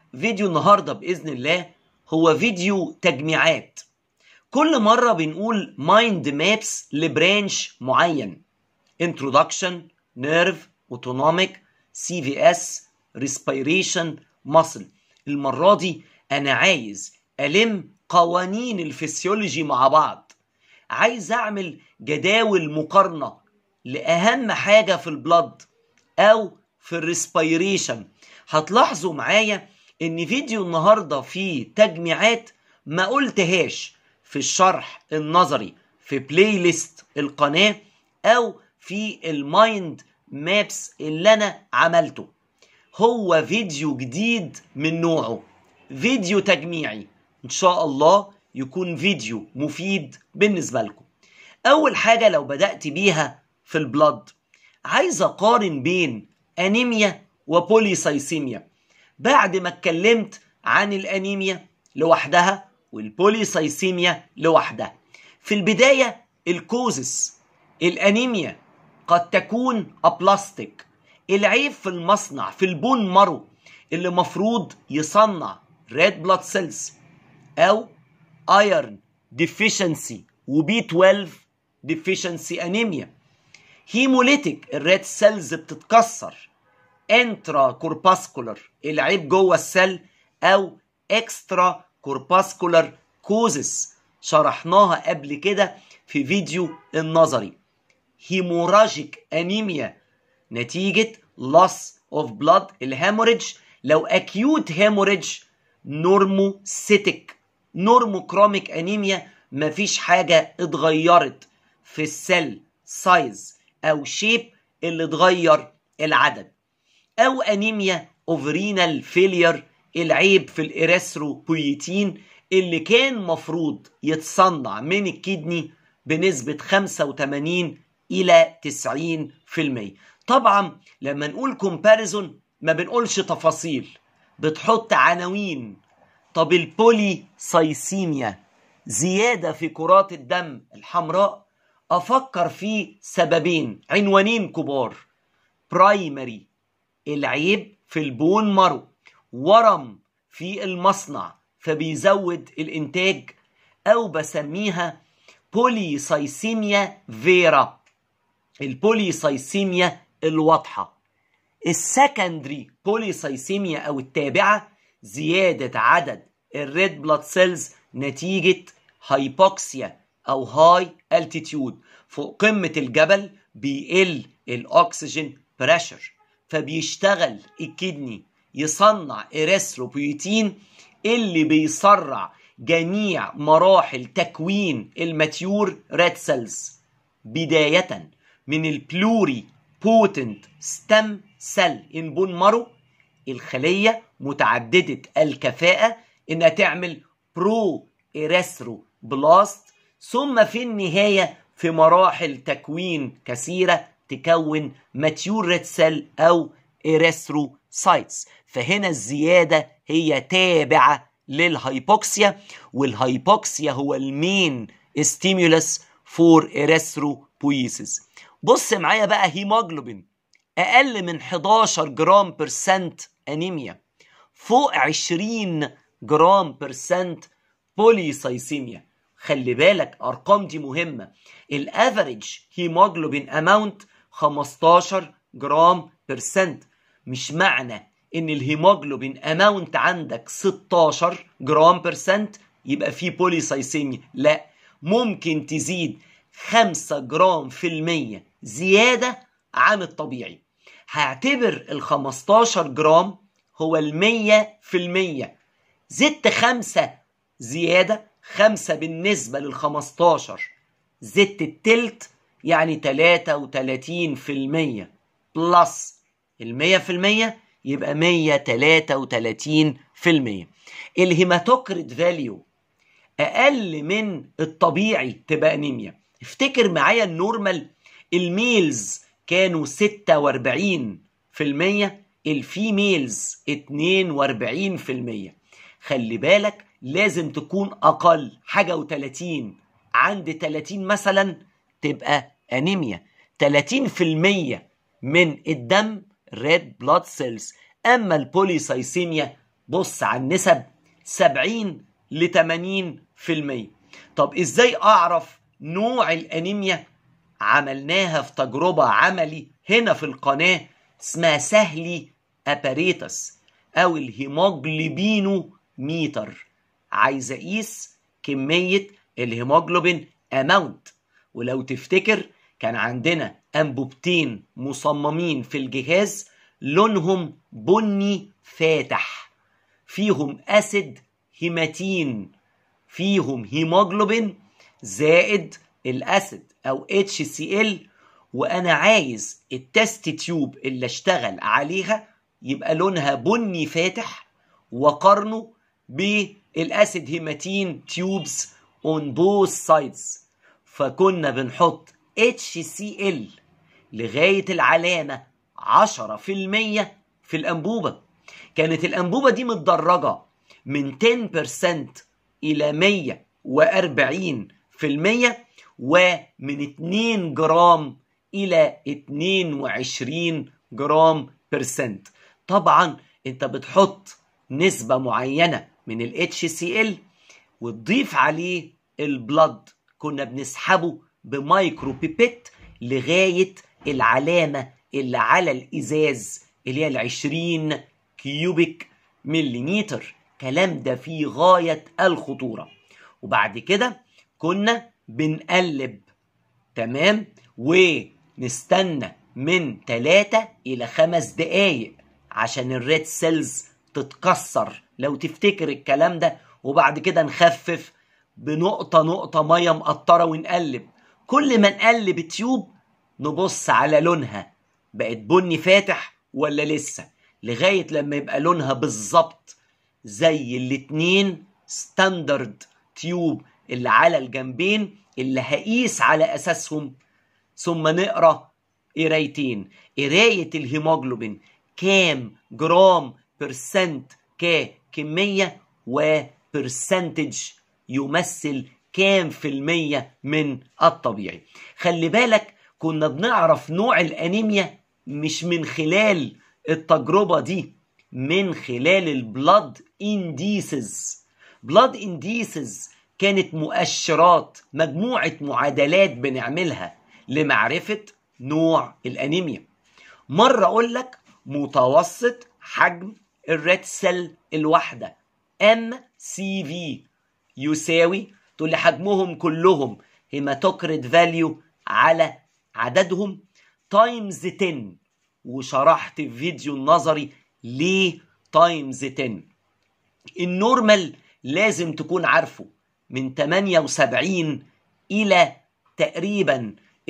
فيديو النهارده باذن الله هو فيديو تجميعات كل مره بنقول مايند مابس لبرانش معين introduction nerve autonomic CVS respiration muscle المره دي انا عايز الم قوانين الفسيولوجي مع بعض عايز اعمل جداول مقارنه لاهم حاجه في البلد او في الريسبيريشن هتلاحظوا معايا ان فيديو النهارده فيه تجميعات ما قلتهاش في الشرح النظري في بلاي ليست القناه او في المايند مابس اللي انا عملته هو فيديو جديد من نوعه فيديو تجميعي ان شاء الله يكون فيديو مفيد بالنسبه لكم اول حاجه لو بدات بيها في البلد عايز اقارن بين انيميا وبوليسايسيميا بعد ما اتكلمت عن الانيميا لوحدها والبوليسايسيميا لوحدها في البدايه الكوزس الانيميا قد تكون ابلاستيك العيب في المصنع في البون مارو اللي مفروض يصنع ريد بلاد سيلز او ايرن ديفيشنسي وبي 12 ديفيشنسي انيميا هيموليتيك الريد سيلز بتتكسر انترا كورباسكولار العيب جوه السيل او اكسترا كورباسكولار كوزس شرحناها قبل كده في فيديو النظري هيموراجيك انيميا نتيجة loss of blood الهيموريدج لو acute hemorrhage نورموسيتك نورموكروميك انيميا مفيش حاجة اتغيرت في السيل سايز او شيب اللي اتغير العدد او انيميا اوفرينال فيلير العيب في الاريثروبويتين اللي كان مفروض يتصنع من الكدني بنسبة 85 إلى 90% طبعا لما نقول كومباريزون ما بنقولش تفاصيل بتحط عناوين طب البولي سايسيميا زيادة في كرات الدم الحمراء أفكر في سببين عنوانين كبار برايمري العيب في البون مارو ورم في المصنع فبيزود الانتاج او بسميها بوليسايسيميا فيرا البوليسايسيميا الواضحه السكندري بوليسايسيميا او التابعه زياده عدد الريد بلاد سيلز نتيجه هايبوكسيا او هاي التيتيود فوق قمه الجبل بيقل الاكسجين بريشر فبيشتغل الكدني يصنع اريثروبيوتين اللي بيسرع جميع مراحل تكوين الماتيور ريد سيلز بداية من البلوري بوتنت ستم سيل ان بون مارو الخلية متعددة الكفاءة انها تعمل برو اريثرو بلاست ثم في النهاية في مراحل تكوين كثيرة تكون ماتيور ريد سيل او اريثروسايتس فهنا الزيادة هي تابعة للهايبوكسيا والهايبوكسيا هو المين ستيمولس فور اريثروبويسيس بص معايا بقى هيموجلوبين اقل من 11 جرام برسنت انيميا فوق 20 جرام برسنت بوليسايسيميا خلي بالك ارقام دي مهمه الافريج هيموجلوبين اماونت 15 جرام برسنت مش معنى ان الهيموجلوبين اماونت عندك 16 جرام برسنت يبقى في بوليسايسيميا لا ممكن تزيد 5 جرام في المية زيادة عن الطبيعي هعتبر ال 15 جرام هو المية في المية زدت خمسة زيادة خمسة بالنسبة لل 15 زدت التلت يعني 33 في المية بلس المية في المية يبقى 133 في المية الهيماتوكريت فاليو أقل من الطبيعي تبقى أنيميا افتكر معايا النورمال الميلز كانوا 46 في المية الفيميلز 42 في المية خلي بالك لازم تكون أقل حاجة وتلاتين عند 30 مثلا تبقى أنيميا 30 في المية من الدم ريد بلاد سيلز اما البوليسايسيميا بص على النسب 70 ل 80% طب ازاي اعرف نوع الانيميا عملناها في تجربة عملي هنا في القناة اسمها سهلي اباريتس او الهيموجلوبينو ميتر عايز اقيس كمية الهيموجلوبين اماونت ولو تفتكر كان عندنا انبوبتين مصممين في الجهاز لونهم بني فاتح فيهم اسيد هيماتين فيهم هيموجلوبين زائد الاسيد او اتش سي ال وانا عايز التست تيوب اللي اشتغل عليها يبقى لونها بني فاتح وقارنه بالاسيد هيماتين تيوبز اون بوث سايدز فكنا بنحط اتش سي ال لغايه العلامه 10% في الانبوبه كانت الانبوبه دي متدرجه من 10% الى 140% ومن 2 جرام الى 22 جرام برسنت طبعا انت بتحط نسبة معينة من ال HCl وتضيف عليه البلد كنا بنسحبه بمايكرو بيبت لغاية العلامة اللي على الإزاز اللي هي العشرين كيوبيك مليمتر كلام ده فيه غاية الخطورة وبعد كده كنا بنقلب تمام ونستنى من 3 إلى 5 دقايق عشان الريد سيلز تتكسر لو تفتكر الكلام ده وبعد كده نخفف بنقطة نقطة مية مقطرة ونقلب كل ما نقلب التيوب نبص على لونها بقت بني فاتح ولا لسه لغاية لما يبقى لونها بالظبط زي الاتنين ستاندرد تيوب اللي على الجنبين اللي هقيس على أساسهم ثم نقرأ قرايتين قراية الهيموجلوبين كام جرام برسنت ككمية وبرسنتج يمثل كام في المية من الطبيعي خلي بالك كنا بنعرف نوع الأنيميا مش من خلال التجربة دي من خلال البلاد انديسز بلاد انديسز كانت مؤشرات مجموعة معادلات بنعملها لمعرفة نوع الأنيميا مرة أقول لك متوسط حجم الريد سيل الواحدة ام سي في يساوي تقول لي حجمهم كلهم هيماتوكريت فاليو على عددهم تايمز 10 وشرحت في فيديو النظري ليه تايمز 10 النورمال لازم تكون عارفه من 78 الى تقريبا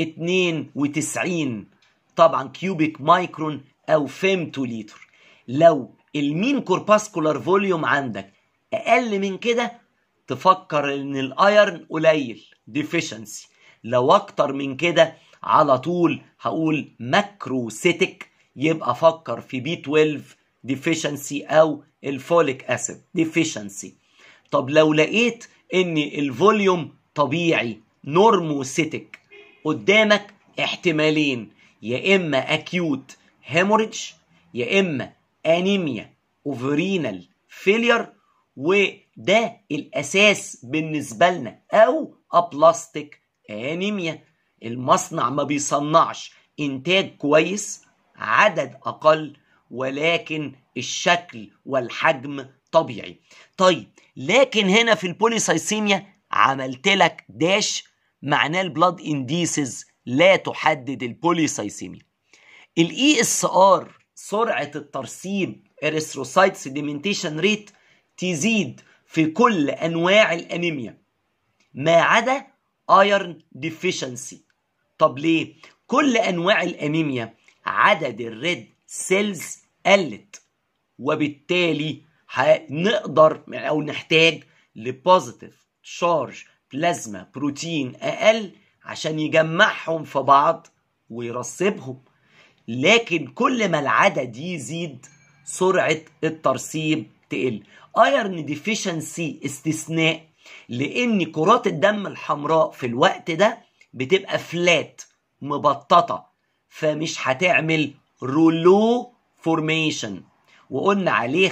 92 طبعا كيوبيك مايكرون او فيمتو لتر لو المين كورباسكولار فوليوم عندك اقل من كده تفكر ان الايرن قليل ديفيشنسي لو اكتر من كده على طول هقول ماكروسيتك يبقى فكر في بي 12 ديفيشنسي او الفوليك اسيد ديفيشنسي طب لو لقيت ان الفوليوم طبيعي نورموسيتك قدامك احتمالين يا اما اكيوت هيموريدج يا اما انيميا اوفرينال فيلير وده الاساس بالنسبه لنا او ابلاستيك انيميا المصنع ما بيصنعش انتاج كويس عدد اقل ولكن الشكل والحجم طبيعي طيب لكن هنا في البوليسايسيميا عملت لك داش معناه البلاد انديسز لا تحدد البوليسايسيميا الاي اس ار سرعه الترسيب اريثروسايت سيديمنتيشن ريت تزيد في كل انواع الانيميا ما عدا ايرن ديفيشنسي طب ليه كل انواع الانيميا عدد الريد سيلز قلت وبالتالي نقدر او نحتاج لبوزيتيف تشارج بلازما بروتين اقل عشان يجمعهم في بعض ويرسبهم لكن كل ما العدد يزيد سرعة الترسيب تقل ايرن ديفيشنسي استثناء لان كرات الدم الحمراء في الوقت ده بتبقى فلات مبططة فمش هتعمل رولو فورميشن وقلنا عليها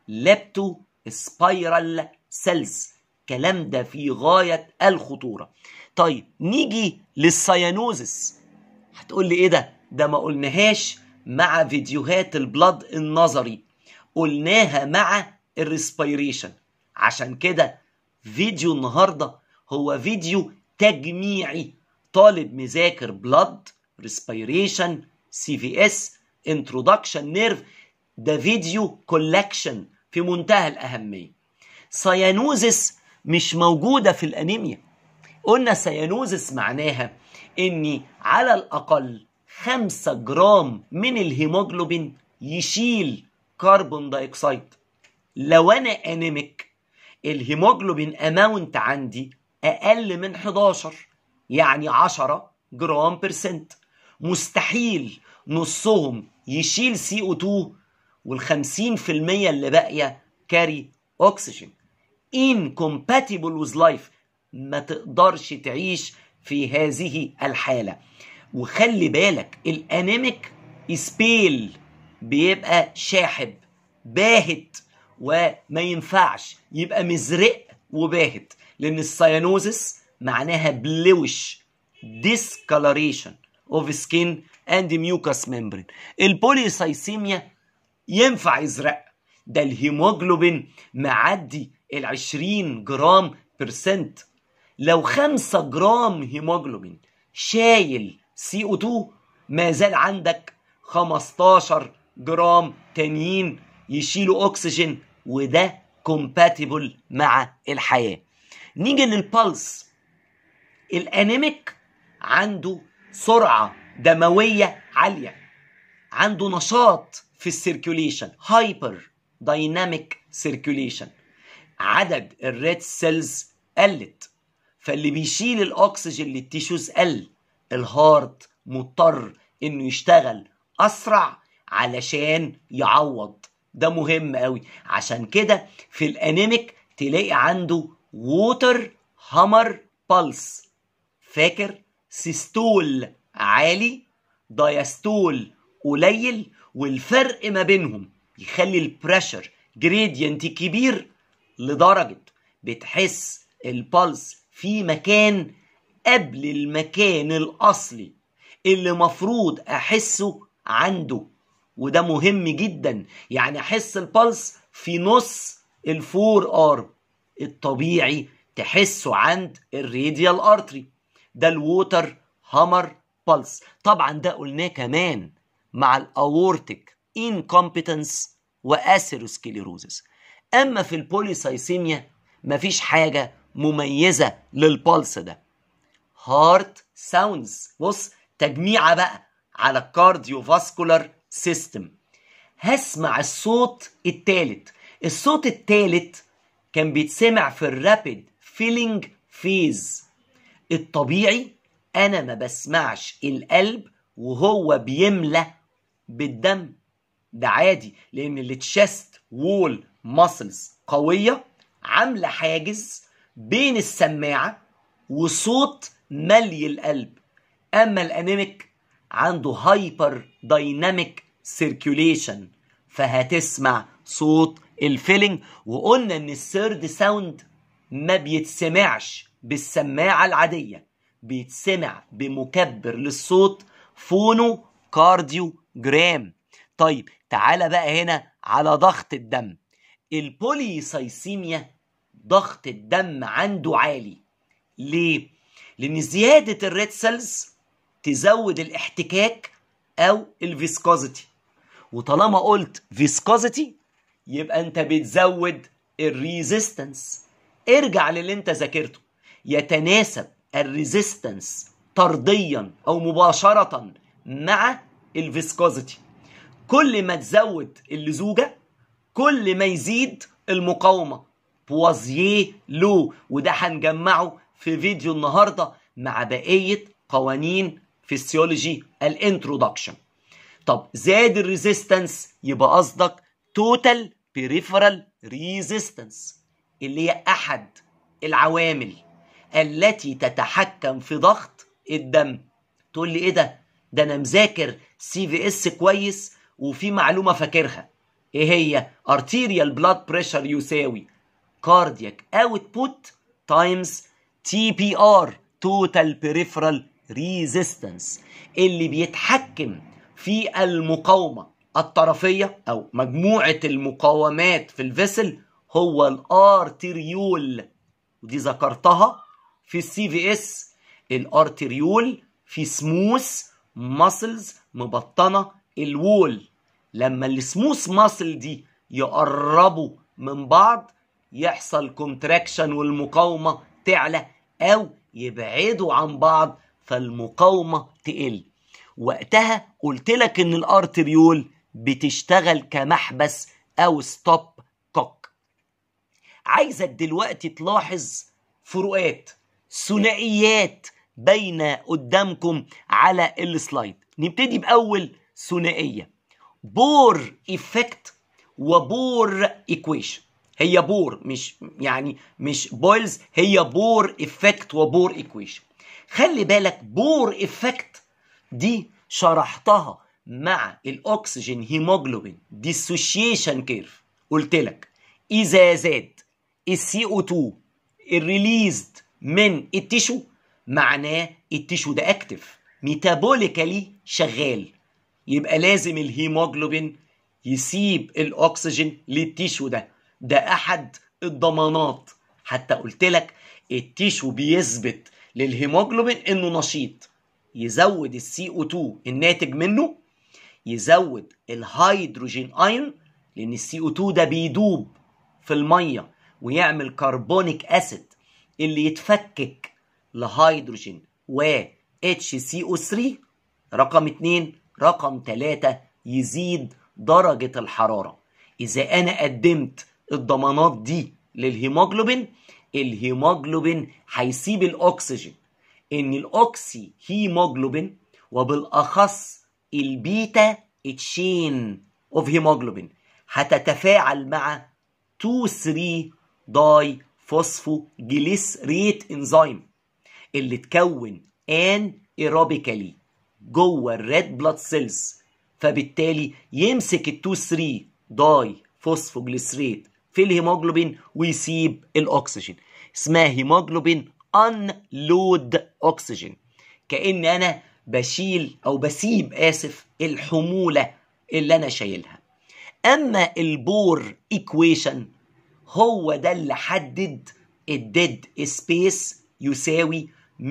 لابتو سبايرال سيلز الكلام ده في غاية الخطورة طيب نيجي للسيانوزس هتقول لي ايه ده ده ما قلناهاش مع فيديوهات البلد النظري قلناها مع الريسبيريشن عشان كده فيديو النهارده هو فيديو تجميعي طالب مذاكر بلد ريسبيريشن سي في اس انترودكشن نيرف ده فيديو كولكشن في منتهى الاهميه سيانوزس مش موجوده في الانيميا قلنا سيانوزس معناها اني على الاقل 5 جرام من الهيموجلوبين يشيل كربون دايوكسيد لو انا انيميك الهيموجلوبين اماونت عندي اقل من 11 يعني 10 جرام برسنت مستحيل نصهم يشيل سي او 2 وال50% اللي باقيه كاري اكسجين incompatible with life ما تقدرش تعيش في هذه الحالة وخلي بالك الانيميك سبيل بيبقى شاحب باهت وما ينفعش يبقى مزرق وباهت لان السيانوزس معناها بلوش discoloration of skin and mucous membrane البوليسايسيميا ينفع يزرق ده الهيموجلوبين معدي ال 20 جرام برسنت لو 5 جرام هيموجلوبين شايل سي او 2 ما زال عندك 15 جرام تانيين يشيلوا اكسجين وده كومباتيبل مع الحياه نيجي للبلس الانيميك عنده سرعه دمويه عاليه عنده نشاط في السيركيوليشن هايبر دايناميك سيركيوليشن عدد الريد سيلز قلت فاللي بيشيل الاكسجين للتيشوز قل الهارت مضطر انه يشتغل اسرع علشان يعوض ده مهم قوي عشان كده في الانيميك تلاقي عنده ووتر هامر بالس فاكر سيستول عالي دايستول قليل والفرق ما بينهم يخلي البريشر جريدينت كبير لدرجة بتحس البلس في مكان قبل المكان الأصلي اللي مفروض أحسه عنده وده مهم جدا يعني أحس البلس في نص الفور ارم الطبيعي تحسه عند الراديال ارتري ده الووتر هامر بلس طبعا ده قلناه كمان مع الاورتيك انكومبتنس واسيروسكليروزس اما في البوليسايسيميا مفيش حاجه مميزه للبلس ده هارت ساوندز بص تجميعه بقى على الكارديو فاسكولار سيستم هسمع الصوت التالت الصوت التالت كان بيتسمع في الرابيد فيلينج فيز الطبيعي انا ما بسمعش القلب وهو بيملى بالدم ده عادي لان التشست وول ماسلز قويه عامله حاجز بين السماعه وصوت ملي القلب اما الانيميك عنده هايبر دايناميك سيركيوليشن فهتسمع صوت الفيلينج وقلنا ان الثيرد ساوند ما بيتسمعش بالسماعه العاديه بيتسمع بمكبر للصوت فونو كارديو جرام طيب تعالى بقى هنا على ضغط الدم البوليسايسيميا ضغط الدم عنده عالي ليه لان زياده الريد سيلز تزود الاحتكاك او الفيسكوزيتي وطالما قلت فيسكوزيتي يبقى انت بتزود الريزيستنس ارجع للي انت ذاكرته يتناسب الريزيستنس طرديا او مباشره مع الفيسكوزيتي كل ما تزود اللزوجه كل ما يزيد المقاومه بوازيه لو وده هنجمعه في فيديو النهارده مع بقيه قوانين فيسيولوجي الانترودكشن طب زاد الريزيستنس يبقى قصدك توتال بيريفرال ريزيستنس اللي هي احد العوامل التي تتحكم في ضغط الدم تقول لي ايه ده ده انا مذاكر سي في اس كويس وفي معلومه فاكرها ايه هي arterial blood pressure يساوي cardiac output times TPR total peripheral resistance اللي بيتحكم في المقاومة الطرفية أو مجموعة المقاومات في الفيسل هو الارتريول ودي ذكرتها في السي في اس الارتريول في سموث ماسلز مبطنه الوول لما السموث ماسل دي يقربوا من بعض يحصل كونتراكشن والمقاومه تعلى او يبعدوا عن بعض فالمقاومه تقل وقتها قلت لك ان الارتريول بتشتغل كمحبس او ستوب كوك عايزك دلوقتي تلاحظ فروقات ثنائيات بين قدامكم على السلايد نبتدي باول ثنائيه بور ايفكت وبور ايكويشن هي بور مش يعني مش بويلز هي بور ايفكت وبور ايكويشن خلي بالك بور ايفكت دي شرحتها مع الاكسجين هيموجلوبين ديسوشيشن كيرف قلت لك اذا زاد السي او 2 الريليزد من التيشو معناه التيشو ده اكتف ميتابوليكالي شغال يبقى لازم الهيموجلوبين يسيب الاكسجين للتيشو ده ده احد الضمانات حتى قلت لك التيشو بيثبت للهيموجلوبين انه نشيط يزود السي او 2 الناتج منه يزود الهيدروجين ايون لان السي او 2 ده بيدوب في الميه ويعمل كربونيك اسيد اللي يتفكك لهيدروجين و HCO3 رقم 2 رقم 3 يزيد درجة الحرارة إذا أنا قدمت الضمانات دي للهيموجلوبين الهيموجلوبين هيسيب الأكسجين إن الأوكسي هيموجلوبين وبالأخص البيتا تشين اوف هيموجلوبين هتتفاعل مع 2 3 داي فوسفوجليسريت انزيم اللي تكون ان ايروبيكالي جوه الريد بلاد سيلز فبالتالي يمسك ال 2 3 داي فوسفوجليسريت في الهيموجلوبين ويسيب الاكسجين اسمها هيموجلوبين انلود اكسجين كان انا بشيل او بسيب اسف الحموله اللي انا شايلها اما البور ايكويشن هو ده اللي حدد الديد سبيس يساوي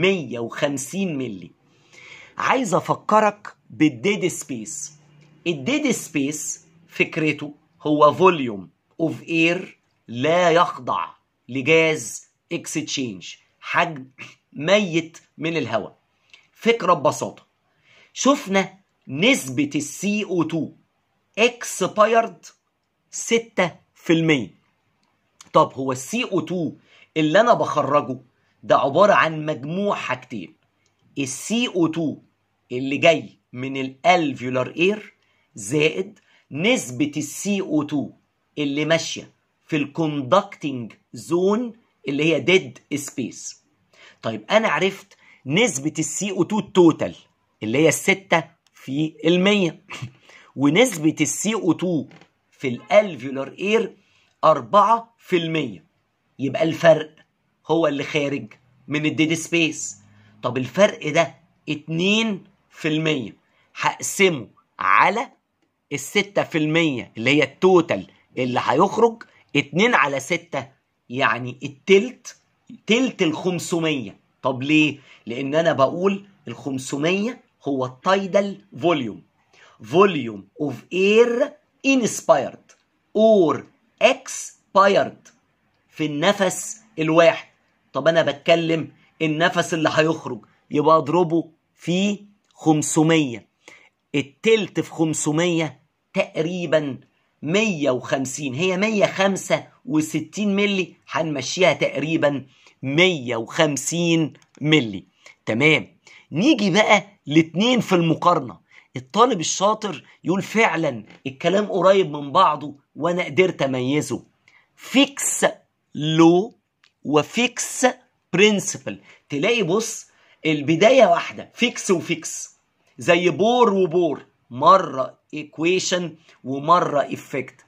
150 ملي عايز افكرك بالديد سبيس الديد سبيس فكرته هو فوليوم اوف اير لا يخضع لجاز اكستشينج حجم ميت من الهواء فكرة ببساطة شفنا نسبة السي او 2 اكسبايرد 6% طب هو السي او 2 اللي انا بخرجه ده عبارة عن مجموع حاجتين السي او 2 اللي جاي من الالفيولار اير زائد نسبة السي او 2 اللي ماشية في الكوندكتنج زون اللي هي ديد سبيس طيب انا عرفت نسبة السي او 2 التوتال اللي هي الستة في المية ونسبة السي او 2 في الالفيولار اير أربعة في المية يبقى الفرق هو اللي خارج من الديد سبيس طب الفرق ده اتنين في المية هقسمه على الستة في المية اللي هي التوتال اللي هيخرج اتنين على ستة يعني التلت تلت الخمسمية طب ليه؟ لأن أنا بقول الخمسمية هو التايدال فوليوم فوليوم اوف اير inspired or expired في النفس الواحد طب انا بتكلم النفس اللي هيخرج يبقى اضربه في 500 التلت في 500 تقريبا 150 هي 165 ملي هنمشيها تقريبا 150 ملي تمام نيجي بقى لاتنين في المقارنة الطالب الشاطر يقول فعلا الكلام قريب من بعضه وانا قدرت اميزه فيكس لو وفيكس برنسبل تلاقي بص البداية واحدة فيكس وفيكس زي بور وبور مرة ايكويشن ومرة افكت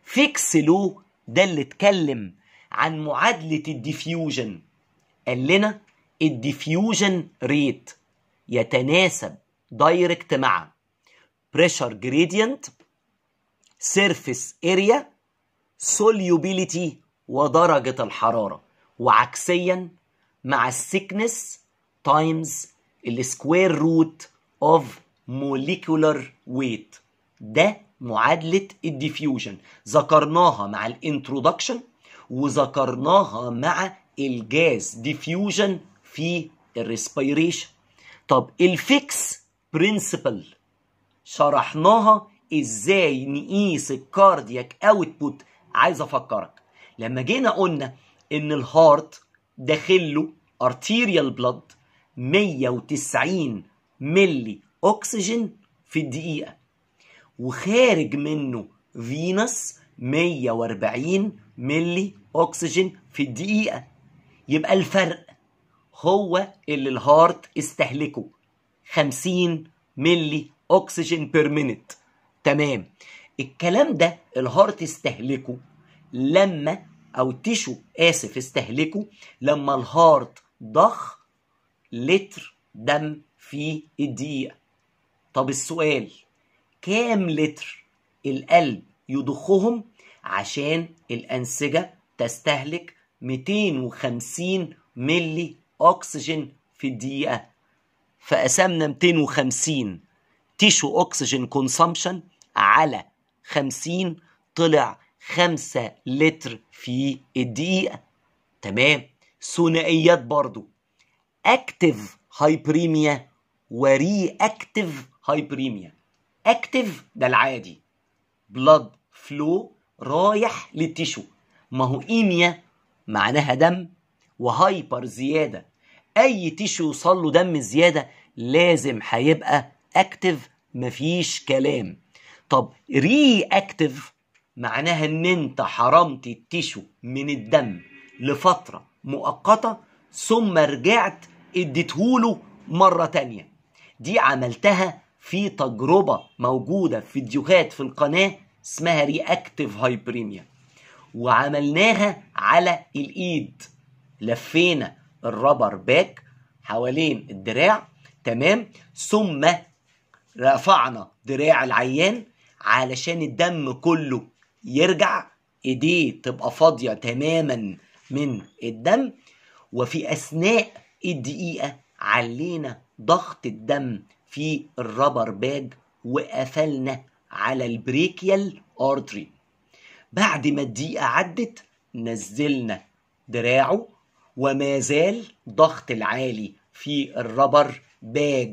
فيكس لو ده اللي اتكلم عن معادلة الديفيوجن قال لنا الديفيوجن ريت يتناسب دايركت مع pressure gradient surface area solubility ودرجة الحرارة وعكسيا مع السكنس تايمز السكوير روت اوف موليكولار ويت ده معادلة الديفيوجن ذكرناها مع الانترودكشن وذكرناها مع الجاز ديفيوجن في الريسبيريشن طب الفيكس برنسبل شرحناها ازاي نقيس الكاردياك اوتبوت عايز افكرك لما جينا قلنا ان الهارت داخله ارتيريال بلاد 190 ملي اكسجين في الدقيقه وخارج منه فينس 140 ملي اكسجين في الدقيقه يبقى الفرق هو اللي الهارت استهلكه 50 ملي اكسجين بير مينت تمام الكلام ده الهارت استهلكه لما او تيشو اسف استهلكه لما الهارت ضخ لتر دم في الدقيقه طب السؤال كام لتر القلب يضخهم عشان الأنسجة تستهلك 250 ملي أكسجين في الدقيقة فقسمنا 250 تيشو أكسجين كونسامشن على 50 طلع 5 لتر في الدقيقة تمام ثنائيات برضو اكتف هايبريميا وري اكتف هايبريميا اكتف ده العادي بلاد فلو رايح للتيشو ما هو ايميا معناها دم وهايبر زياده اي تيشو يوصل له دم زياده لازم هيبقى اكتف مفيش كلام طب ري اكتف معناها ان انت حرمت التيشو من الدم لفتره مؤقته ثم رجعت اديتهوله مره تانية دي عملتها في تجربة موجودة في فيديوهات في القناة اسمها رياكتيف هايبريميا وعملناها على الايد لفينا الرابر باك حوالين الدراع تمام ثم رفعنا دراع العيان علشان الدم كله يرجع ايديه تبقى فاضية تماما من الدم وفي اثناء الدقيقة علينا ضغط الدم في الرابر باج وقفلنا على البريكيال ارتري بعد ما الدقيقة عدت نزلنا دراعه وما زال ضغط العالي في الرابر باج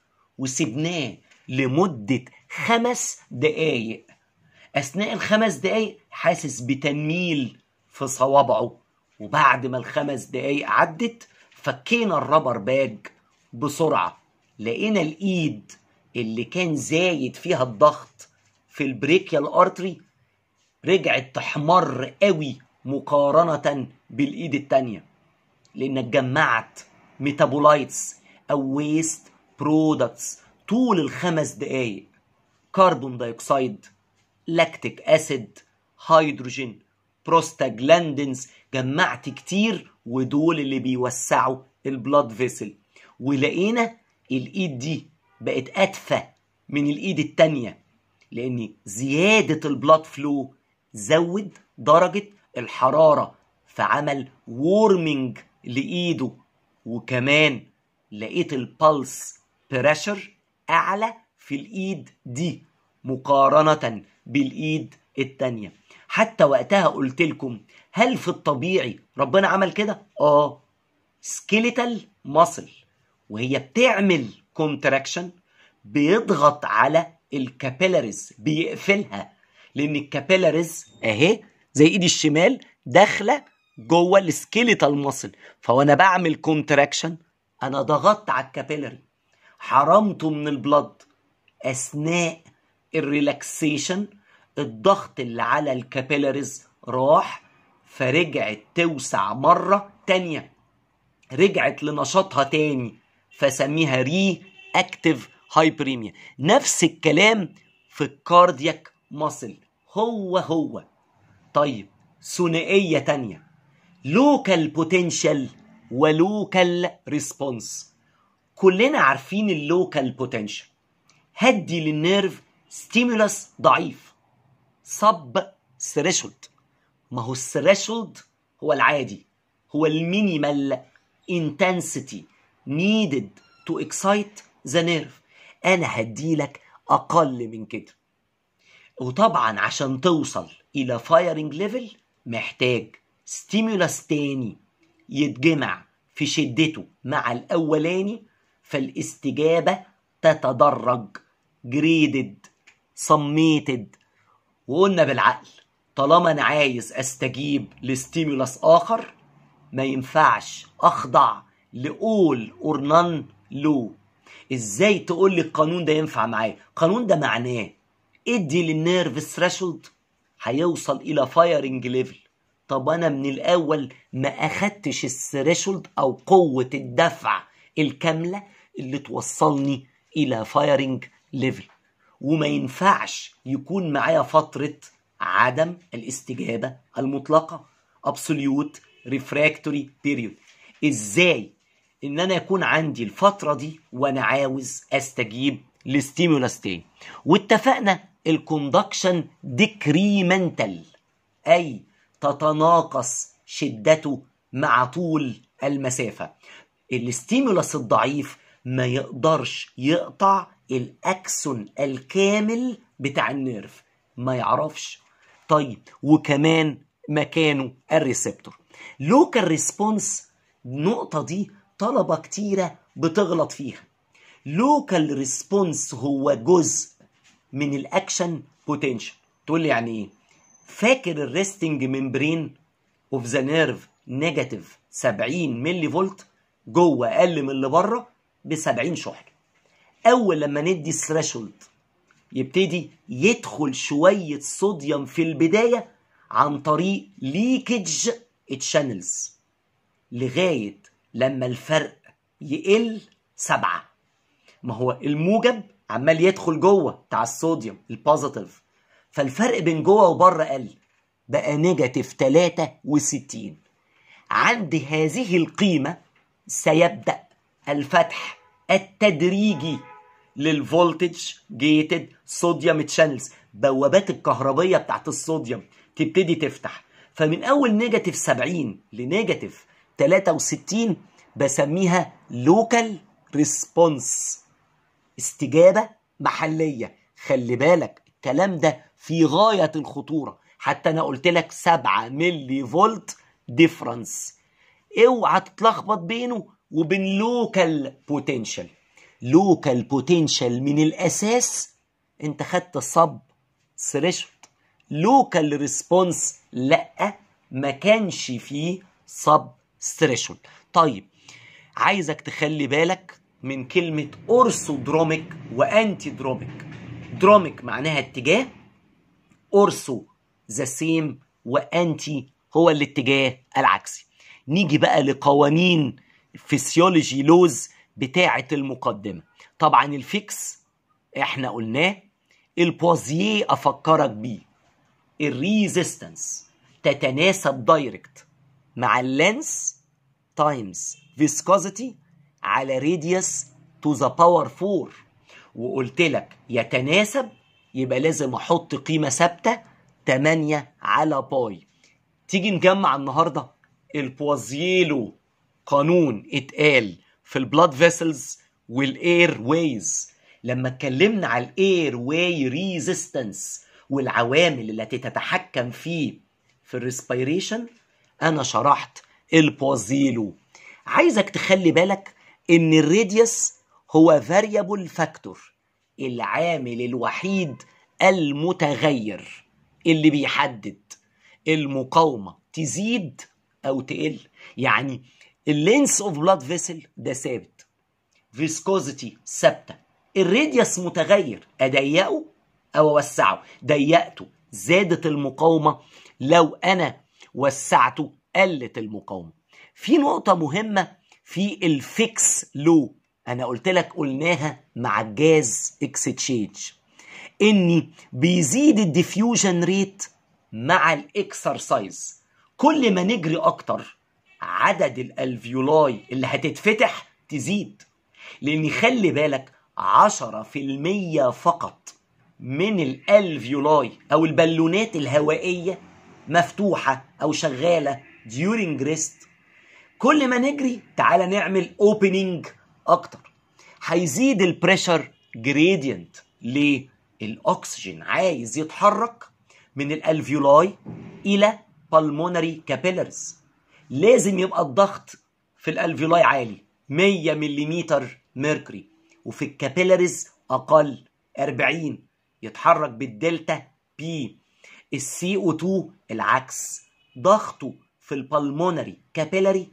وسبناه لمدة خمس دقايق أثناء الخمس دقايق حاسس بتنميل في صوابعه وبعد ما الخمس دقايق عدت فكينا الرابر باج بسرعة لقينا الإيد اللي كان زايد فيها الضغط في البريكيال ارتري رجعت تحمر قوي مقارنة بالإيد التانية لأنك جمعت ميتابولايتس أو ويست برودكتس طول الخمس دقايق كربون دايوكسيد لاكتيك أسيد هيدروجين بروستاجلاندينز جمعت كتير ودول اللي بيوسعوا البلاد فيسل ولقينا الايد دي بقت ادفى من الايد التانية لان زيادة البلاد فلو زود درجة الحرارة فعمل وورمنج لايده وكمان لقيت البلس بريشر اعلى في الايد دي مقارنة بالايد التانية حتى وقتها قلت لكم هل في الطبيعي ربنا عمل كده اه سكيليتال ماسل وهي بتعمل كونتراكشن بيضغط على الكابيلاريز بيقفلها لان الكابيلاريز اهي زي ايدي الشمال داخله جوه السكيليتال ماسل فوانا بعمل كونتراكشن انا ضغطت على الكابيلاري حرمته من البلد اثناء الريلاكسيشن الضغط اللي على الكابيلاريز راح فرجعت توسع مرة تانية رجعت لنشاطها تاني فسميها ري اكتيف هايبريميا نفس الكلام في الكاردياك ماسل هو هو طيب ثنائيه تانية لوكال بوتنشال ولوكال ريسبونس كلنا عارفين اللوكال بوتنشال هدي للنيرف ستيمولس ضعيف صب ثريشولد ما هو الثريشولد هو العادي هو المينيمال intensity needed to excite the nerve انا هديلك اقل من كده وطبعا عشان توصل الى فايرنج ليفل محتاج ستيمولاس تاني يتجمع في شدته مع الاولاني فالاستجابه تتدرج جريدد صميتد وقلنا بالعقل طالما انا عايز استجيب لستيمولاس اخر ما ينفعش اخضع لاول اور نون لو ازاي تقول لي القانون ده ينفع معايا القانون ده معناه ادي للنيرف ثريشولد هيوصل الى فايرنج ليفل طب انا من الاول ما اخدتش الثريشولد او قوه الدفع الكامله اللي توصلني الى فايرنج ليفل وما ينفعش يكون معايا فتره عدم الاستجابه المطلقه absolute refractory period ازاي ان انا يكون عندي الفتره دي وانا عاوز استجيب لستيمولاس تاني واتفقنا الكوندكشن ديكريمنتال اي تتناقص شدته مع طول المسافه الستيمولاس الضعيف ما يقدرش يقطع الاكسون الكامل بتاع النيرف ما يعرفش طيب وكمان مكانه الريسبتور لوكال ريسبونس النقطه دي طلبه كتيره بتغلط فيها لوكال ريسبونس هو جزء من الاكشن بوتنشال تقول لي يعني ايه فاكر الريستنج ممبرين اوف ذا نيرف نيجاتيف 70 ملي فولت جوه اقل من اللي بره ب 70 شحنه اول لما ندي الثريشولد يبتدي يدخل شويه صوديوم في البدايه عن طريق ليكج الشانلز لغايه لما الفرق يقل سبعة ما هو الموجب عمال يدخل جوه بتاع الصوديوم البوزيتيف فالفرق بين جوه وبره قل بقى نيجاتيف 63 عند هذه القيمة سيبدأ الفتح التدريجي للفولتج جيتد صوديوم تشانلز بوابات الكهربية بتاعت الصوديوم تبتدي تفتح فمن أول نيجاتيف 70 لنيجاتيف 63 بسميها لوكال ريسبونس استجابة محلية خلي بالك الكلام ده في غاية الخطورة حتى أنا قلت لك 7 ملي فولت ديفرنس اوعى تتلخبط بينه وبين لوكال بوتنشال لوكال بوتنشال من الأساس أنت خدت الصب ثريشولد لوكال ريسبونس لا ما كانش فيه صب ثريشولد طيب عايزك تخلي بالك من كلمة أورثودروميك وأنتي دروميك دروميك معناها اتجاه أورثو ذا سيم وأنتي هو الاتجاه العكسي نيجي بقى لقوانين فيسيولوجي لوز بتاعة المقدمة طبعا الفيكس احنا قلناه البوزيه افكرك بيه الريزيستنس تتناسب دايركت مع اللينس تايمز فيسكوزيتي على راديوس تو ذا باور 4 وقلت لك يتناسب يبقى لازم احط قيمه ثابته 8 على باي تيجي نجمع النهارده البوازيلو قانون اتقال في البلاد فيسلز والاير ويز لما اتكلمنا على الاير واي ريزيستنس والعوامل التي تتحكم فيه في الريسبيريشن انا شرحت البوازيلو عايزك تخلي بالك ان الراديوس هو فاريبل فاكتور العامل الوحيد المتغير اللي بيحدد المقاومة تزيد أو تقل يعني اللينس اوف بلاد فيسل ده ثابت فيسكوزيتي ثابتة الراديوس متغير أضيقه أو أوسعه ضيقته زادت المقاومة لو أنا وسعته قلت المقاومة في نقطة مهمة في الفيكس لو أنا قلت لك قلناها مع الجاز اكستشينج إني بيزيد الديفيوجن ريت مع الاكسرسايز كل ما نجري اكتر عدد الالفيولاي اللي هتتفتح تزيد لان خلي بالك 10% فقط من الالفيولاي او البالونات الهوائيه مفتوحه او شغاله during rest كل ما نجري تعالى نعمل اوبننج اكتر هيزيد البريشر جريدينت ليه الاكسجين عايز يتحرك من الالفيولاي الى بالمونري كابيلرز لازم يبقى الضغط في الالفيولاي عالي 100 ملم ميركوري وفي الكابيلاريز اقل 40 يتحرك بالدلتا بي السي او 2 العكس ضغطه في البلمونري كابيلاري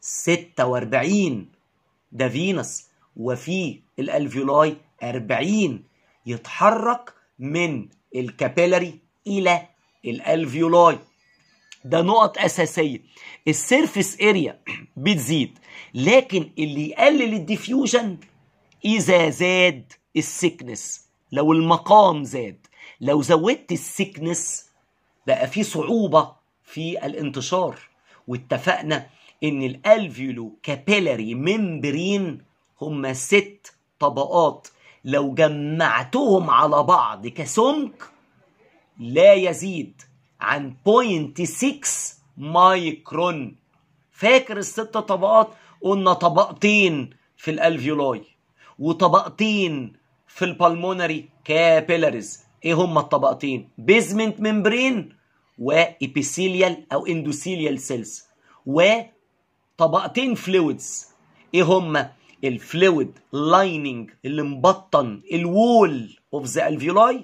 46 ده فينس وفي الالفيولاي 40 يتحرك من الكابيلاري الى الالفيولاي ده نقط اساسيه السيرفيس اريا بتزيد لكن اللي يقلل الديفيوجن اذا زاد السكنس لو المقام زاد لو زودت السكنس بقى في صعوبه في الانتشار واتفقنا ان الالفيولو كابيلاري ممبرين هم ست طبقات لو جمعتهم على بعض كسمك لا يزيد عن 0.6 مايكرون فاكر الست طبقات قلنا طبقتين في الالفيولاي وطبقتين في البلمونري كابيلاريز ايه هما الطبقتين بيزمنت ممبرين وابيثيليال او اندوثيليال سيلز وطبقتين فلويدز ايه هما الفلويد لايننج اللي مبطن الوول اوف ذا الفيولاي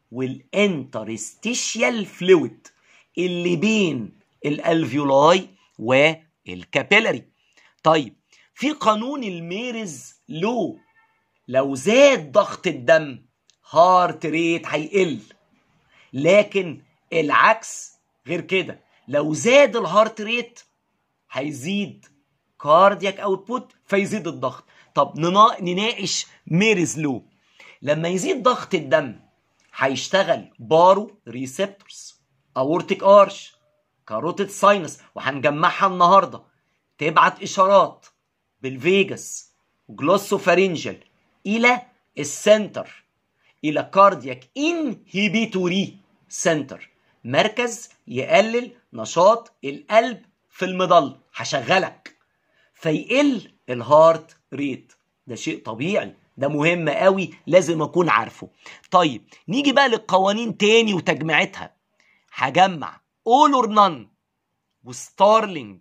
والانترستيشيال فلويد اللي بين الالفيولاي والكابيلاري طيب في قانون الميرز لو لو زاد ضغط الدم هارت ريت هيقل لكن العكس غير كده لو زاد الهارت ريت هيزيد كاردياك اوتبوت فيزيد الضغط طب نناقش ميرز لو لما يزيد ضغط الدم هيشتغل بارو ريسبتورز اورتيك ارش كاروتيد ساينس وهنجمعها النهارده تبعت اشارات بالفيجاس جلوسوفارينجل الى السنتر الى كاردياك انهيبيتوري سنتر مركز يقلل نشاط القلب في المظل هشغلك فيقل الهارت ريت ده شيء طبيعي ده مهم قوي لازم اكون عارفه طيب نيجي بقى للقوانين تاني وتجميعتها هجمع اول اور نان وستارلينج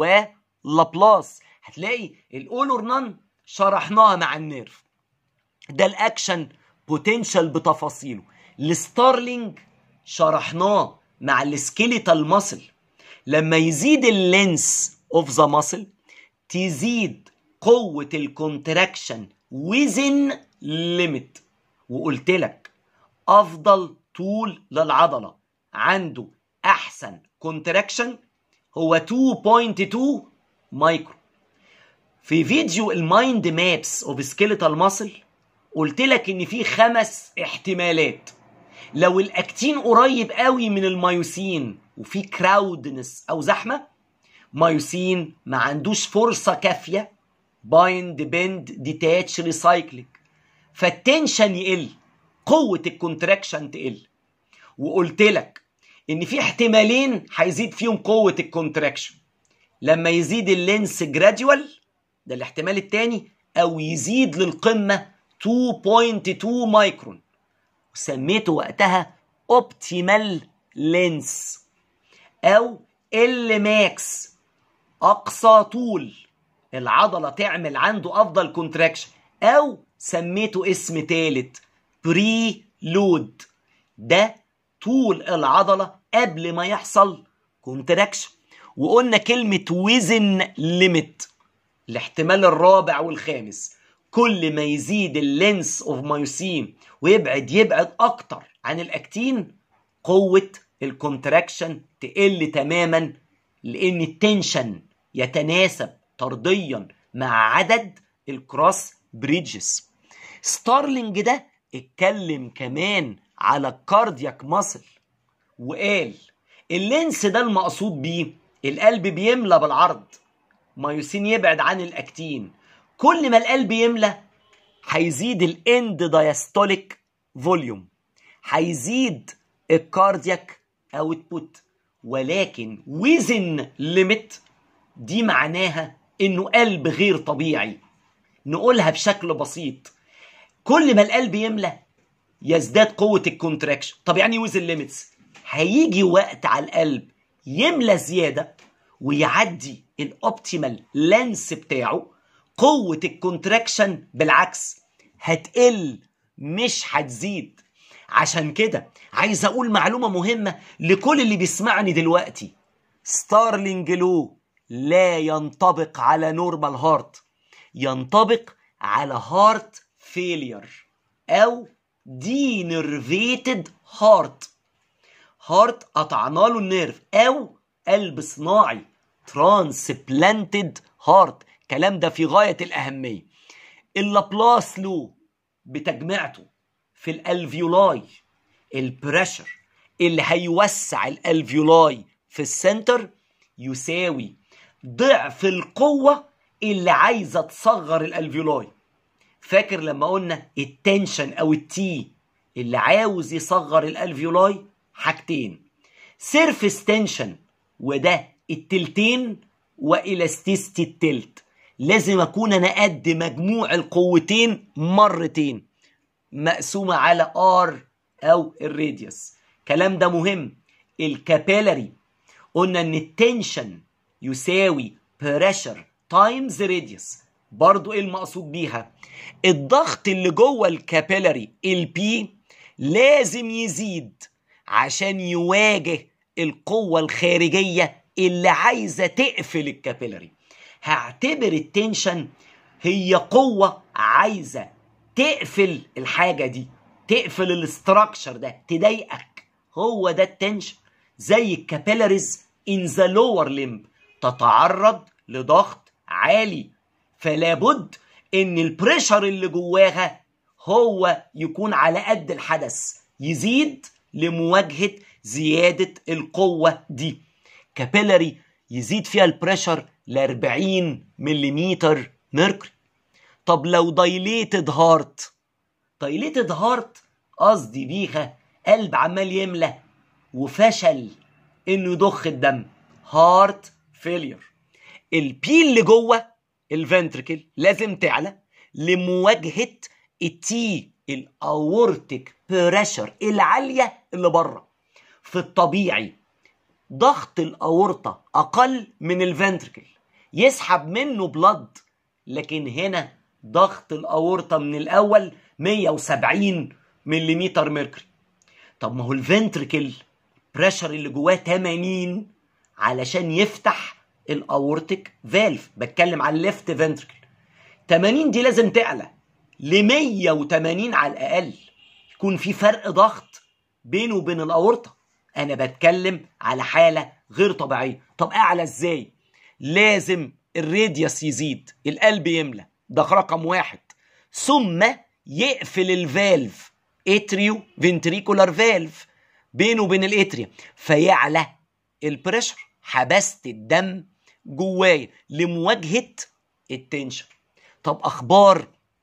ولابلاس هتلاقي الاول اور نان شرحناها مع النيرف ده الاكشن بوتنشال بتفاصيله الستارلينج شرحناه مع السكيليتال ماسل لما يزيد اللينس اوف ذا ماسل تزيد قوة الكونتراكشن within limit وقلت لك افضل طول للعضلة عنده احسن كونتراكشن هو 2.2 مايكرو في فيديو المايند مابس اوف سكيليتال ماسل قلت لك ان في خمس احتمالات لو الاكتين قريب قوي من المايوسين وفي كراودنس او زحمه مايوسين ما عندوش فرصه كافيه بايند بند ديتاتش ريسايكلينج فالتنشن يقل قوه الكونتراكشن تقل وقلت لك ان في احتمالين هيزيد فيهم قوه الكونتراكشن لما يزيد اللينس جراديوال ده الاحتمال الثاني او يزيد للقمه 2.2 مايكرون وسميته وقتها اوبتيمال لينس او ال ماكس اقصى طول العضله تعمل عنده افضل كونتراكشن او سميته اسم ثالث بري لود ده طول العضله قبل ما يحصل كونتراكشن وقلنا كلمه وزن ليميت الاحتمال الرابع والخامس كل ما يزيد اللينس اوف مايوسين ويبعد يبعد اكتر عن الاكتين قوه الكونتراكشن تقل تماما لان التنشن يتناسب طرديا مع عدد الكروس بريدجز ستارلينج ده اتكلم كمان على الكاردياك ماسل وقال اللينس ده المقصود بيه القلب بيملى بالعرض مايوسين يبعد عن الاكتين كل ما القلب يملى هيزيد الاند دايستوليك فوليوم هيزيد الكاردياك اوتبوت ولكن ويزن ليميت دي معناها انه قلب غير طبيعي نقولها بشكل بسيط كل ما القلب يملى يزداد قوة الكونتراكشن طب يعني ويزن ليميتس هيجي وقت على القلب يملى زيادة ويعدي الاوبتيمال لانس بتاعه قوة الكونتراكشن بالعكس هتقل مش هتزيد عشان كده عايز اقول معلومة مهمة لكل اللي بيسمعني دلوقتي ستارلينج لو لا ينطبق على نورمال هارت ينطبق على هارت فيلير او دينرفيتد هارت هارت قطعنا له النيرف او قلب صناعي ترانسبلانتد هارت الكلام ده في غاية الأهمية اللابلاس لو بتجميعته في الالفيولاي البريشر اللي هيوسع الالفيولاي في السنتر يساوي ضعف القوة اللي عايزة تصغر الالفيولاي فاكر لما قلنا التنشن او التي اللي عاوز يصغر الالفيولاي حاجتين سيرفيس تنشن وده التلتين والاستيستي التلت لازم اكون انا قد مجموع القوتين مرتين مقسومه على ار او الراديوس الكلام ده مهم الكابيلاري قلنا ان التنشن يساوي بريشر تايمز راديوس برضو ايه المقصود بيها الضغط اللي جوه الكابيلاري البي لازم يزيد عشان يواجه القوة الخارجية اللي عايزة تقفل الكابيلاري هعتبر التنشن هي قوة عايزة تقفل الحاجة دي تقفل الاستراكشر ده تضايقك هو ده التنشن زي الكابيلاريز ان ذا لور ليمب تتعرض لضغط عالي فلا بد ان البريشر اللي جواها هو يكون على قد الحدث يزيد لمواجهة زيادة القوة دي كابيلاري يزيد فيها البريشر ل 40 ملم ميركوري طب لو دايليتد هارت دايليتد هارت قصدي بيها قلب عمال يملى وفشل انه يضخ الدم هارت فيلير البي اللي جوه الفنتركل لازم تعلى لمواجهه التي الاورتيك بريشر العاليه اللي بره في الطبيعي ضغط الاورطه اقل من الفنتركل يسحب منه بلد لكن هنا ضغط الاورطه من الاول 170 ملم ميركوري طب ما هو الفنتركل بريشر اللي جواه 80 علشان يفتح الاورتيك فالف بتكلم على الليفت فنتركل 80 دي لازم تعلى ل 180 على الاقل يكون في فرق ضغط بينه وبين الاورطه انا بتكلم على حاله غير طبيعيه طب اعلى ازاي لازم الراديوس يزيد القلب يملى ده رقم واحد ثم يقفل الفالف اتريو فنتريكولار فالف بينه وبين الاتريا فيعلى البريشر حبست الدم جوايا لمواجهه التنشن طب اخبار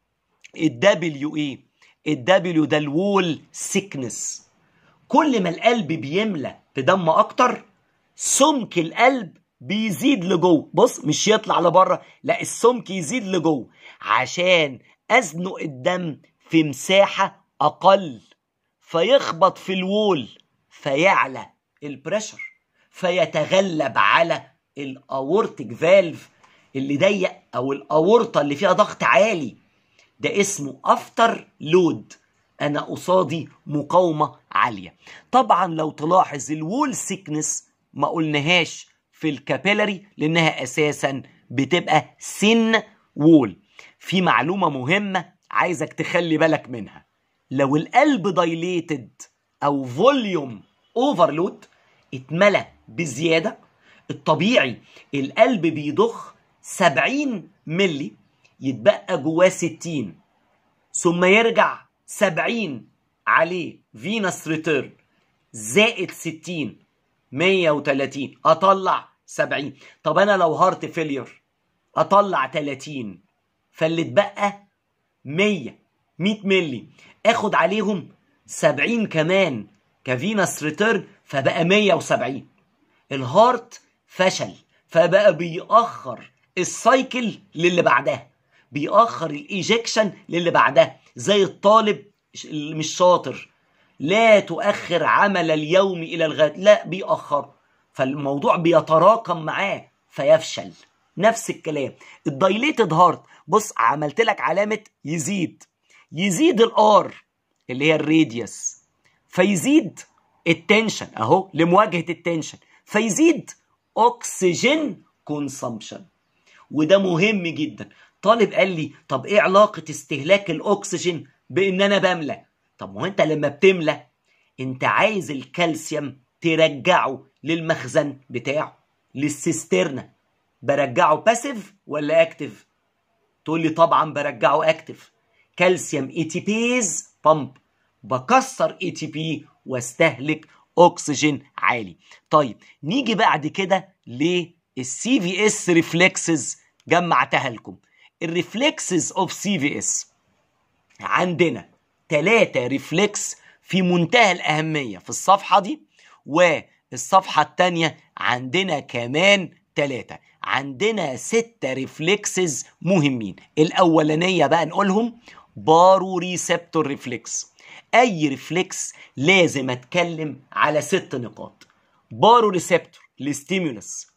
الدبليو ايه الدبليو ده الوول سيكنس كل ما القلب بيملى بدم اكتر سمك القلب بيزيد لجوه بص مش يطلع لبره لا السمك يزيد لجوه عشان ازنق الدم في مساحه اقل فيخبط في الوول فيعلى البريشر فيتغلب على الاورتيك فالف اللي ضيق او الاورطه اللي فيها ضغط عالي ده اسمه افتر لود انا قصادي مقاومه عاليه طبعا لو تلاحظ الوول سيكنس ما قلناهاش في الكابيلاري لانها اساسا بتبقى سن وول في معلومه مهمه عايزك تخلي بالك منها لو القلب دايليتد او فوليوم اوفرلود اتملى بزياده الطبيعي القلب بيضخ 70 ملي يتبقى جواه 60 ثم يرجع 70 عليه فينس ريتيرن زائد 60 130 اطلع 70 طب انا لو هارت فيلير اطلع 30 فاللي اتبقى 100 100 ملي اخد عليهم 70 كمان كفينس ريتيرن فبقى 170 الهارت فشل فبقى بيأخر السايكل للي بعدها بيأخر الايجكشن للي بعدها زي الطالب اللي مش شاطر لا تؤخر عمل اليوم الى الغد لا بيأخر فالموضوع بيتراكم معاه فيفشل نفس الكلام الدايليتد هارت بص عملت لك علامه يزيد يزيد الار اللي هي الراديوس فيزيد التنشن اهو لمواجهه التنشن فيزيد اكسجين كونسامشن وده مهم جدا طالب قال لي طب ايه علاقه استهلاك الاكسجين بان انا بملى طب ما هو انت لما بتملى انت عايز الكالسيوم ترجعه للمخزن بتاعه للسيسترنا برجعه باسيف ولا اكتف تقول لي طبعا برجعه اكتف كالسيوم اي تي بيز بامب بكسر اي تي بي واستهلك اكسجين عالي طيب نيجي بعد كده للسي في اس ريفلكسز جمعتها لكم الريفلكسز اوف سي في اس عندنا ثلاثة ريفلكس في منتهى الأهمية في الصفحة دي والصفحة التانية عندنا كمان ثلاثة عندنا ستة ريفلكسز مهمين الأولانية بقى نقولهم بارو ريسبتور ريفلكس أي ريفلكس لازم أتكلم على ست نقاط بارو ريسبتور الستيمولس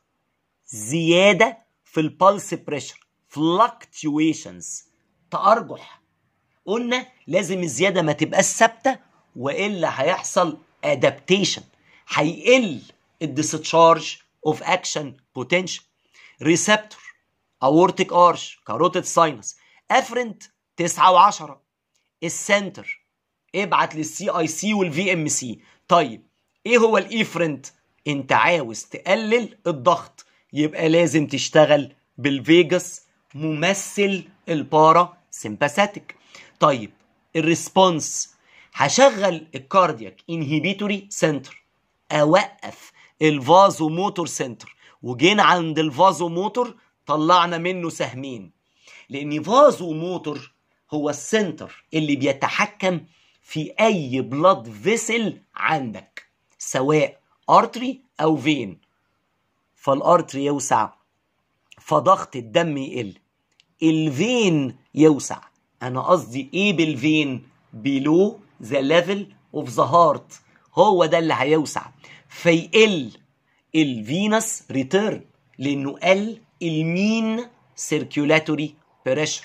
زيادة في البلس بريشر fluctuations تأرجح قلنا لازم الزيادة ما تبقاش ثابتة وإلا هيحصل adaptation هيقل الديسشارج اوف اكشن بوتنشال ريسبتور اورتيك ارش كاروتيد ساينس افرنت 9 و10 السنتر ابعت للسي اي سي والفي ام سي طيب ايه هو الايفرنت انت عاوز تقلل الضغط يبقى لازم تشتغل بالفيجاس ممثل البارا سيمباثيك طيب الريسبونس هشغل الكاردياك انهبيتوري سنتر اوقف الفازو موتور سنتر وجينا عند الفازو موتور طلعنا منه سهمين لان فازو موتور هو السنتر اللي بيتحكم في اي بلاد فيسل عندك سواء ارتري او فين فالارتري يوسع فضغط الدم يقل الفين يوسع انا قصدي ايه بالفين بيلو ذا ليفل اوف ذا هارت هو ده اللي هيوسع فيقل الفينس ريتيرن لانه قل المين سيركيولاتوري بريشر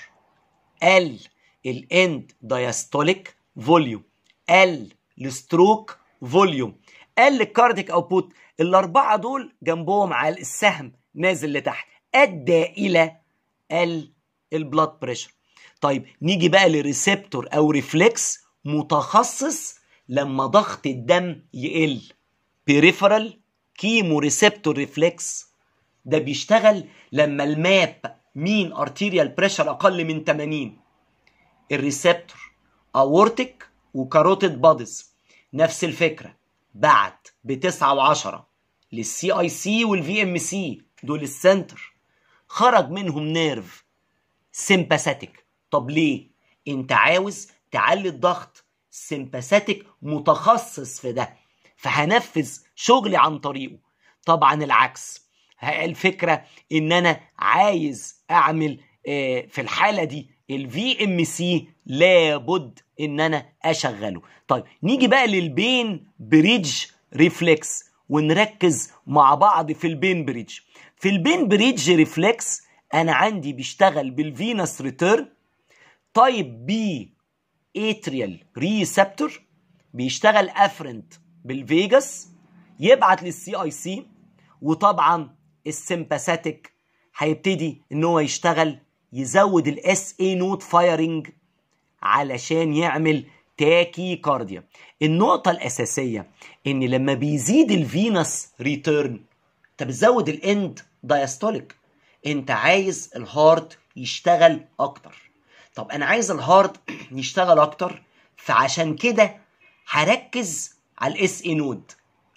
قل الاند دايستوليك فوليوم قل الستروك فوليوم قل الكارديك اوتبوت الاربعه دول جنبهم على السهم نازل لتحت ادى الى قل البلاد بريشر طيب نيجي بقى لريسبتور او ريفلكس متخصص لما ضغط الدم يقل بيريفرال كيمو ريسبتور ريفلكس ده بيشتغل لما الماب مين ارتيريال بريشر اقل من 80 الريسبتور اورتيك وكاروتيد بادز نفس الفكره بعت ب 9 و10 للسي اي سي والفي ام سي دول السنتر خرج منهم نيرف سيمباثيك طب ليه انت عاوز تعلي الضغط سيمباثيك متخصص في ده فهنفذ شغلي عن طريقه طبعا العكس الفكره ان انا عايز اعمل في الحاله دي الفي ام سي لابد ان انا اشغله طيب نيجي بقى للبين بريدج ريفلكس ونركز مع بعض في البين بريدج في البين بريدج ريفلكس انا عندي بيشتغل بالفينس ريتيرن تايب بي اتريال ريسبتور بيشتغل افرنت بالفيجاس يبعت للسي اي سي وطبعا السيمباثيك هيبتدي ان هو يشتغل يزود الاس اي نوت فايرنج علشان يعمل تاكي كارديا النقطة الأساسية إن لما بيزيد الفينس ريتيرن أنت بتزود الإند دايستوليك أنت عايز الهارت يشتغل أكتر طب أنا عايز الهارت يشتغل أكتر فعشان كده هركز على الاس اي نود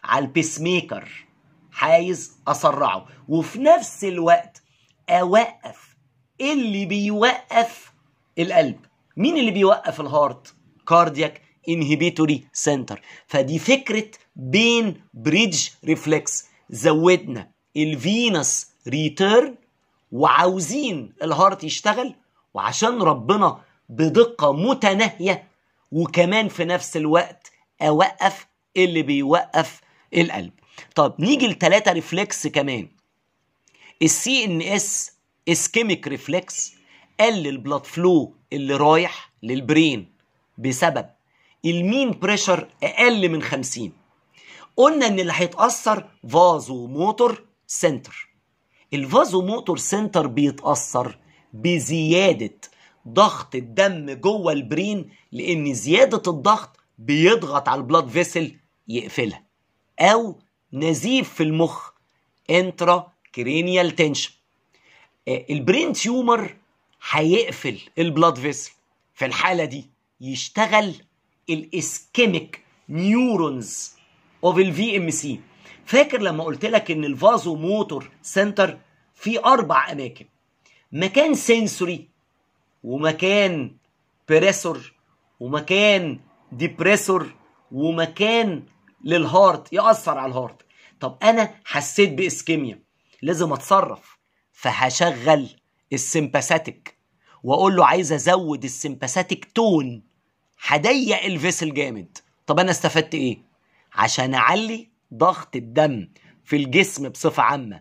على البيس ميكر عايز اسرعه وفي نفس الوقت اوقف اللي بيوقف القلب مين اللي بيوقف الهارت كاردياك انهبيتوري سنتر فدي فكره بين بريدج ريفلكس زودنا الفينس ريتيرن وعاوزين الهارت يشتغل وعشان ربنا بدقه متناهيه وكمان في نفس الوقت اوقف اللي بيوقف القلب طب نيجي لثلاثة ريفلكس كمان السي ان اس اسكيميك ريفلكس قل البلاد فلو اللي رايح للبرين بسبب المين بريشر اقل من 50 قلنا ان اللي هيتاثر فازو موتور سنتر الفازو موتور سنتر بيتاثر بزياده ضغط الدم جوه البرين لان زياده الضغط بيضغط على البلاد فيسل يقفلها او نزيف في المخ انترا كرينيال تنشن البرين تيومر هيقفل البلاد فيسل في الحاله دي يشتغل الاسكيميك نيورونز اوف الفي ام سي فاكر لما قلت لك ان الفازو موتور سنتر في اربع اماكن مكان سنسوري ومكان بريسور ومكان ديبريسور ومكان للهارت يأثر على الهارت طب انا حسيت باسكيميا لازم اتصرف فهشغل السمباثيك واقول له عايز ازود السمباثيك تون هضيق الفيسل جامد طب انا استفدت ايه عشان اعلي ضغط الدم في الجسم بصفه عامه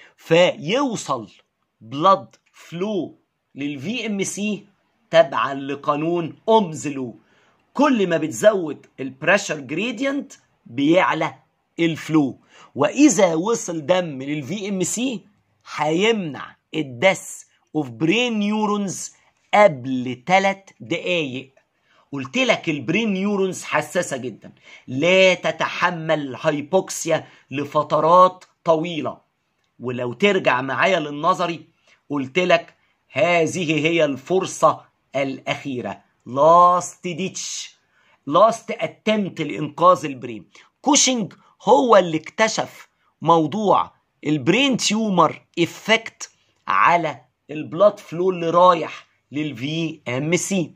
فيوصل بلاد فلو للفي ام سي تبعا لقانون اومز لو كل ما بتزود البريشر جريدينت بيعلى الفلو واذا وصل دم للفي ام سي هيمنع الدس اوف برين نيورونز قبل 3 دقايق قلت لك البرين نيورونز حساسه جدا لا تتحمل هايبوكسيا لفترات طويله ولو ترجع معايا للنظري قلت لك هذه هي الفرصه الاخيره لاست ديتش لاست اتمت لانقاذ البرين كوشنج هو اللي اكتشف موضوع البرين تيومر افكت على البلاد فلو اللي رايح للفي ام سي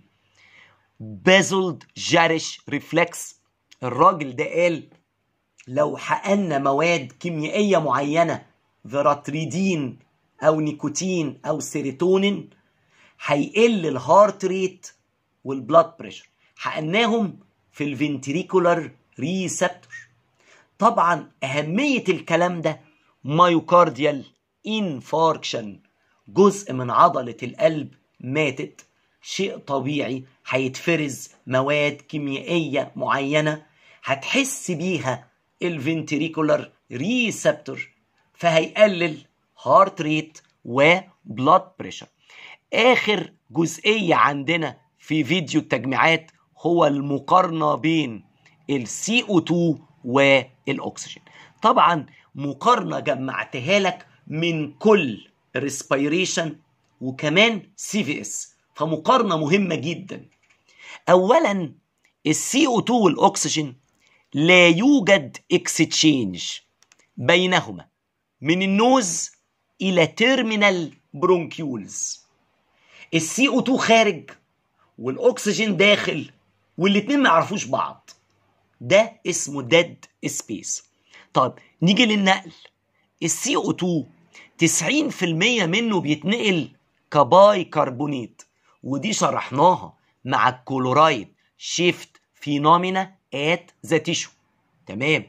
بازولد جارش ريفلكس الراجل ده قال لو حقنا مواد كيميائيه معينه فيراتريدين او نيكوتين او سيروتونين هيقل الهارت ريت والبلاد بريشر حقناهم في الفنتريكولار ريسبتور طبعا اهميه الكلام ده مايوكارديال انفاركشن جزء من عضله القلب ماتت شيء طبيعي هيتفرز مواد كيميائيه معينه هتحس بيها الفنتريكولار ريسبتور فهيقلل هارت ريت وبلاد بريشر اخر جزئيه عندنا في فيديو التجميعات هو المقارنه بين السي او 2 والاكسجين طبعا مقارنه جمعتها لك من كل ريسبيريشن وكمان سي في اس فمقارنه مهمه جدا اولا السي او 2 والاكسجين لا يوجد اكستشينج بينهما من النوز الى تيرمينال برونكيولز السي او 2 خارج والاكسجين داخل والاتنين ما يعرفوش بعض ده اسمه ديد سبيس طب نيجي للنقل السي او 2 90% منه بيتنقل كباي كربونيت ودي شرحناها مع الكلورايد شيفت فينومينا ات ذا تيشو تمام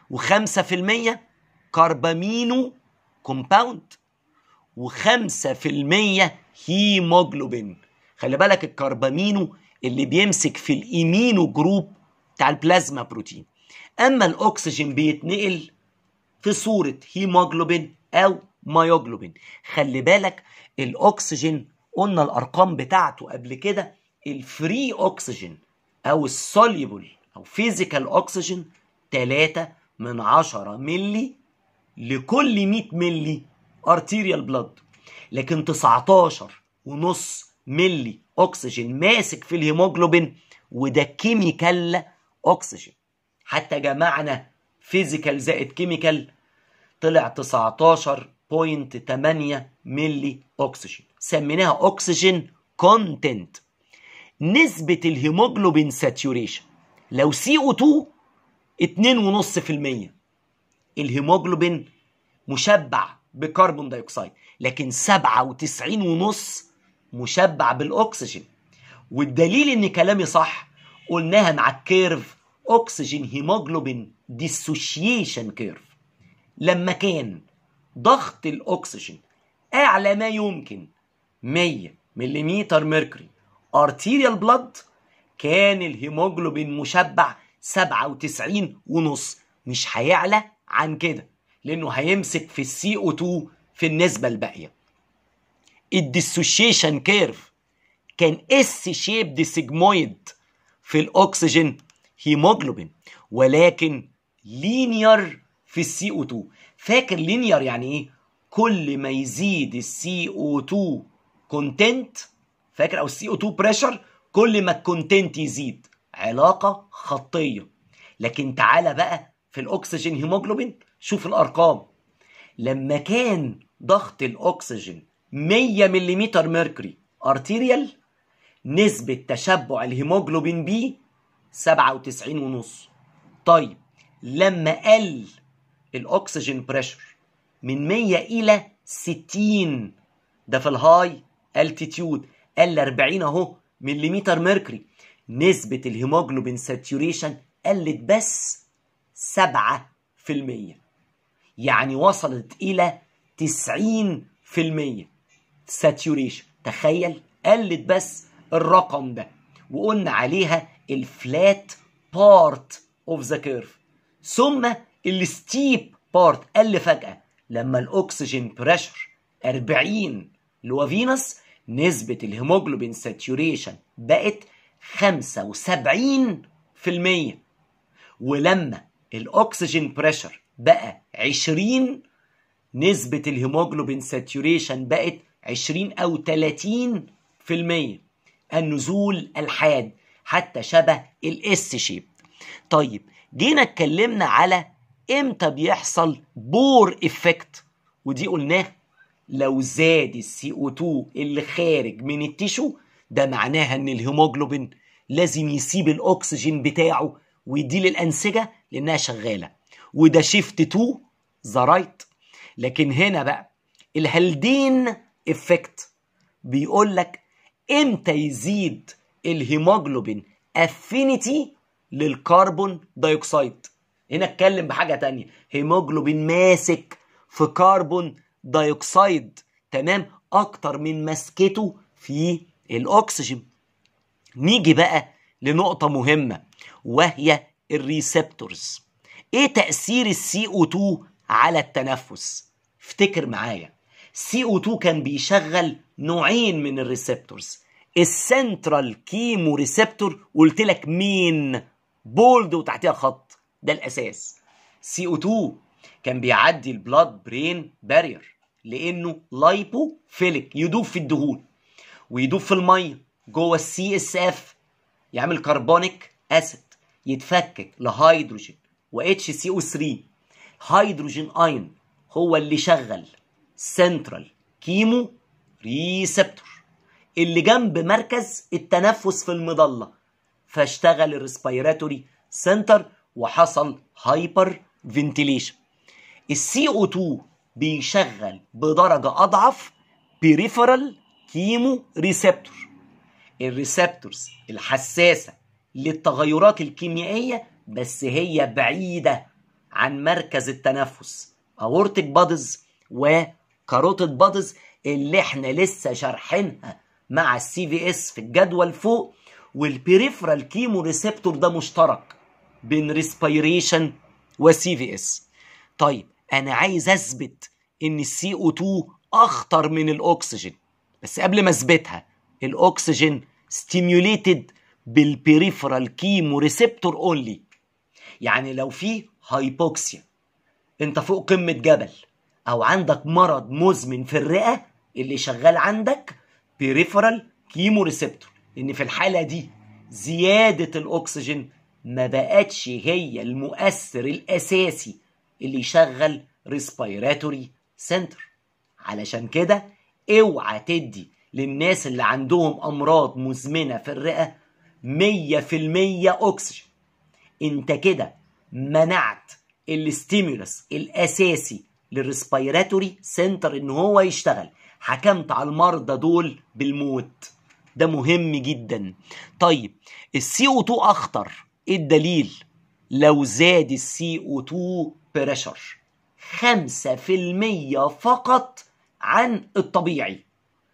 و5% كربامينو كومباوند و5% هيموجلوبين خلي بالك الكربامينو اللي بيمسك في الايمينو جروب بتاع البلازما بروتين اما الاكسجين بيتنقل في صوره هيموجلوبين او مايوجلوبين خلي بالك الاكسجين قلنا الارقام بتاعته قبل كده الفري اكسجين او السوليبل او فيزيكال اكسجين 3 من 10 ملي لكل 100 ملي ارتيريال بلاد لكن 19 ونص ملي اكسجين ماسك في الهيموجلوبين وده كيميكال اكسجين حتى جمعنا فيزيكال زائد كيميكال طلع 19.8 ملي اكسجين سميناها اكسجين كونتنت نسبة الهيموجلوبين ساتوريشن لو سي او 2 2.5% الهيموجلوبين مشبع بكربون دايوكسيد لكن 97.5 مشبع بالاكسجين والدليل ان كلامي صح قلناها مع الكيرف اكسجين هيموجلوبين ديسوشيشن كيرف لما كان ضغط الاكسجين اعلى ما يمكن 100 ملم ميركوري ارتيريال بلاد كان الهيموجلوبين مشبع 97 ونص مش هيعلى عن كده لانه هيمسك في السي او 2 في النسبه الباقيه الديسوشيشن كيرف كان اس شيب سيجمويد في الاكسجين هيموجلوبين ولكن لينير في السي او 2 فاكر لينير يعني ايه كل ما يزيد السي او 2 كونتنت فاكر او السي او 2 بريشر كل ما الكونتنت يزيد علاقه خطيه لكن تعالى بقى في الاكسجين هيموجلوبين شوف الارقام لما كان ضغط الاكسجين 100 ملم ميركوري ارتيريال نسبة تشبع الهيموجلوبين بي 97 ونص طيب لما قل الاكسجين بريشر من 100 الى 60 ده في الهاي التيتيود قل 40 اهو مليمتر ميركوري نسبة الهيموجلوبين ساتوريشن قلت بس 7% يعني وصلت إلى 90% ساتوريشن تخيل قلت بس الرقم ده وقلنا عليها الفلات بارت اوف ذا كيرف ثم الستيب بارت قل فجأة لما الأكسجين بريشر 40 اللي هو فينوس نسبة الهيموجلوبين ساتوريشن بقت 75% ولما الأكسجين بريشر بقى 20 نسبة الهيموجلوبين ساتوريشن بقت 20 أو 30 في المية النزول الحاد حتى شبه الاس شيب طيب جينا اتكلمنا على امتى بيحصل بور افكت ودي قلناه لو زاد السي او 2 اللي خارج من التيشو ده معناها ان الهيموجلوبين لازم يسيب الاكسجين بتاعه ويديه للانسجه لانها شغاله وده شيفت تو ذا رايت لكن هنا بقى الهالدين افكت بيقول لك امتى يزيد الهيموجلوبين افينيتي للكربون دايوكسيد هنا اتكلم بحاجه تانية هيموجلوبين ماسك في كربون دايوكسيد تمام اكتر من مسكته في الاكسجين نيجي بقى لنقطه مهمه وهي الريسبتورز ايه تاثير السي او 2 على التنفس افتكر معايا سي او 2 كان بيشغل نوعين من الريسبتورز السنترال كيمو ريسبتور قلت لك مين بولد وتحتها خط ده الاساس سي او 2 كان بيعدي البلاد برين بارير لانه لايبو فيليك يدوب في الدهون ويدوب في الميه جوه السي اس اف يعمل كربونيك اسيد يتفكك لهيدروجين و اتش سي او 3 هيدروجين ايون هو اللي شغل سنترال كيمو ريسبتور اللي جنب مركز التنفس في المظله فاشتغل الريسبيراتوري سنتر وحصل هايبر فنتيليشن السي او 2 بيشغل بدرجه اضعف بيريفرال كيمو ريسبتور الريسبتورز الحساسه للتغيرات الكيميائيه بس هي بعيده عن مركز التنفس اورتيك بادز وكاروتيد بادز اللي احنا لسه شارحينها مع السي في اس في الجدول فوق والبريفرال كيمو ريسبتور ده مشترك بين ريسبيريشن وسي في اس طيب انا عايز اثبت ان السي او 2 اخطر من الاكسجين بس قبل ما اثبتها الاكسجين ستيميوليتد بالبريفرال كيمو ريسبتور اونلي يعني لو في هايبوكسيا انت فوق قمة جبل او عندك مرض مزمن في الرئة اللي شغال عندك بريفرال كيمو ريسبتور ان في الحالة دي زيادة الاكسجين ما بقتش هي المؤثر الاساسي اللي يشغل ريسبيراتوري سنتر علشان كده اوعى تدي للناس اللي عندهم امراض مزمنه في الرئه 100% اكسجين انت كده منعت الاستيمولس الاساسي للريسبيراتوري سنتر ان هو يشتغل حكمت على المرضى دول بالموت ده مهم جدا طيب السي او 2 اخطر ايه الدليل لو زاد السي او 2 بريشر 5% فقط عن الطبيعي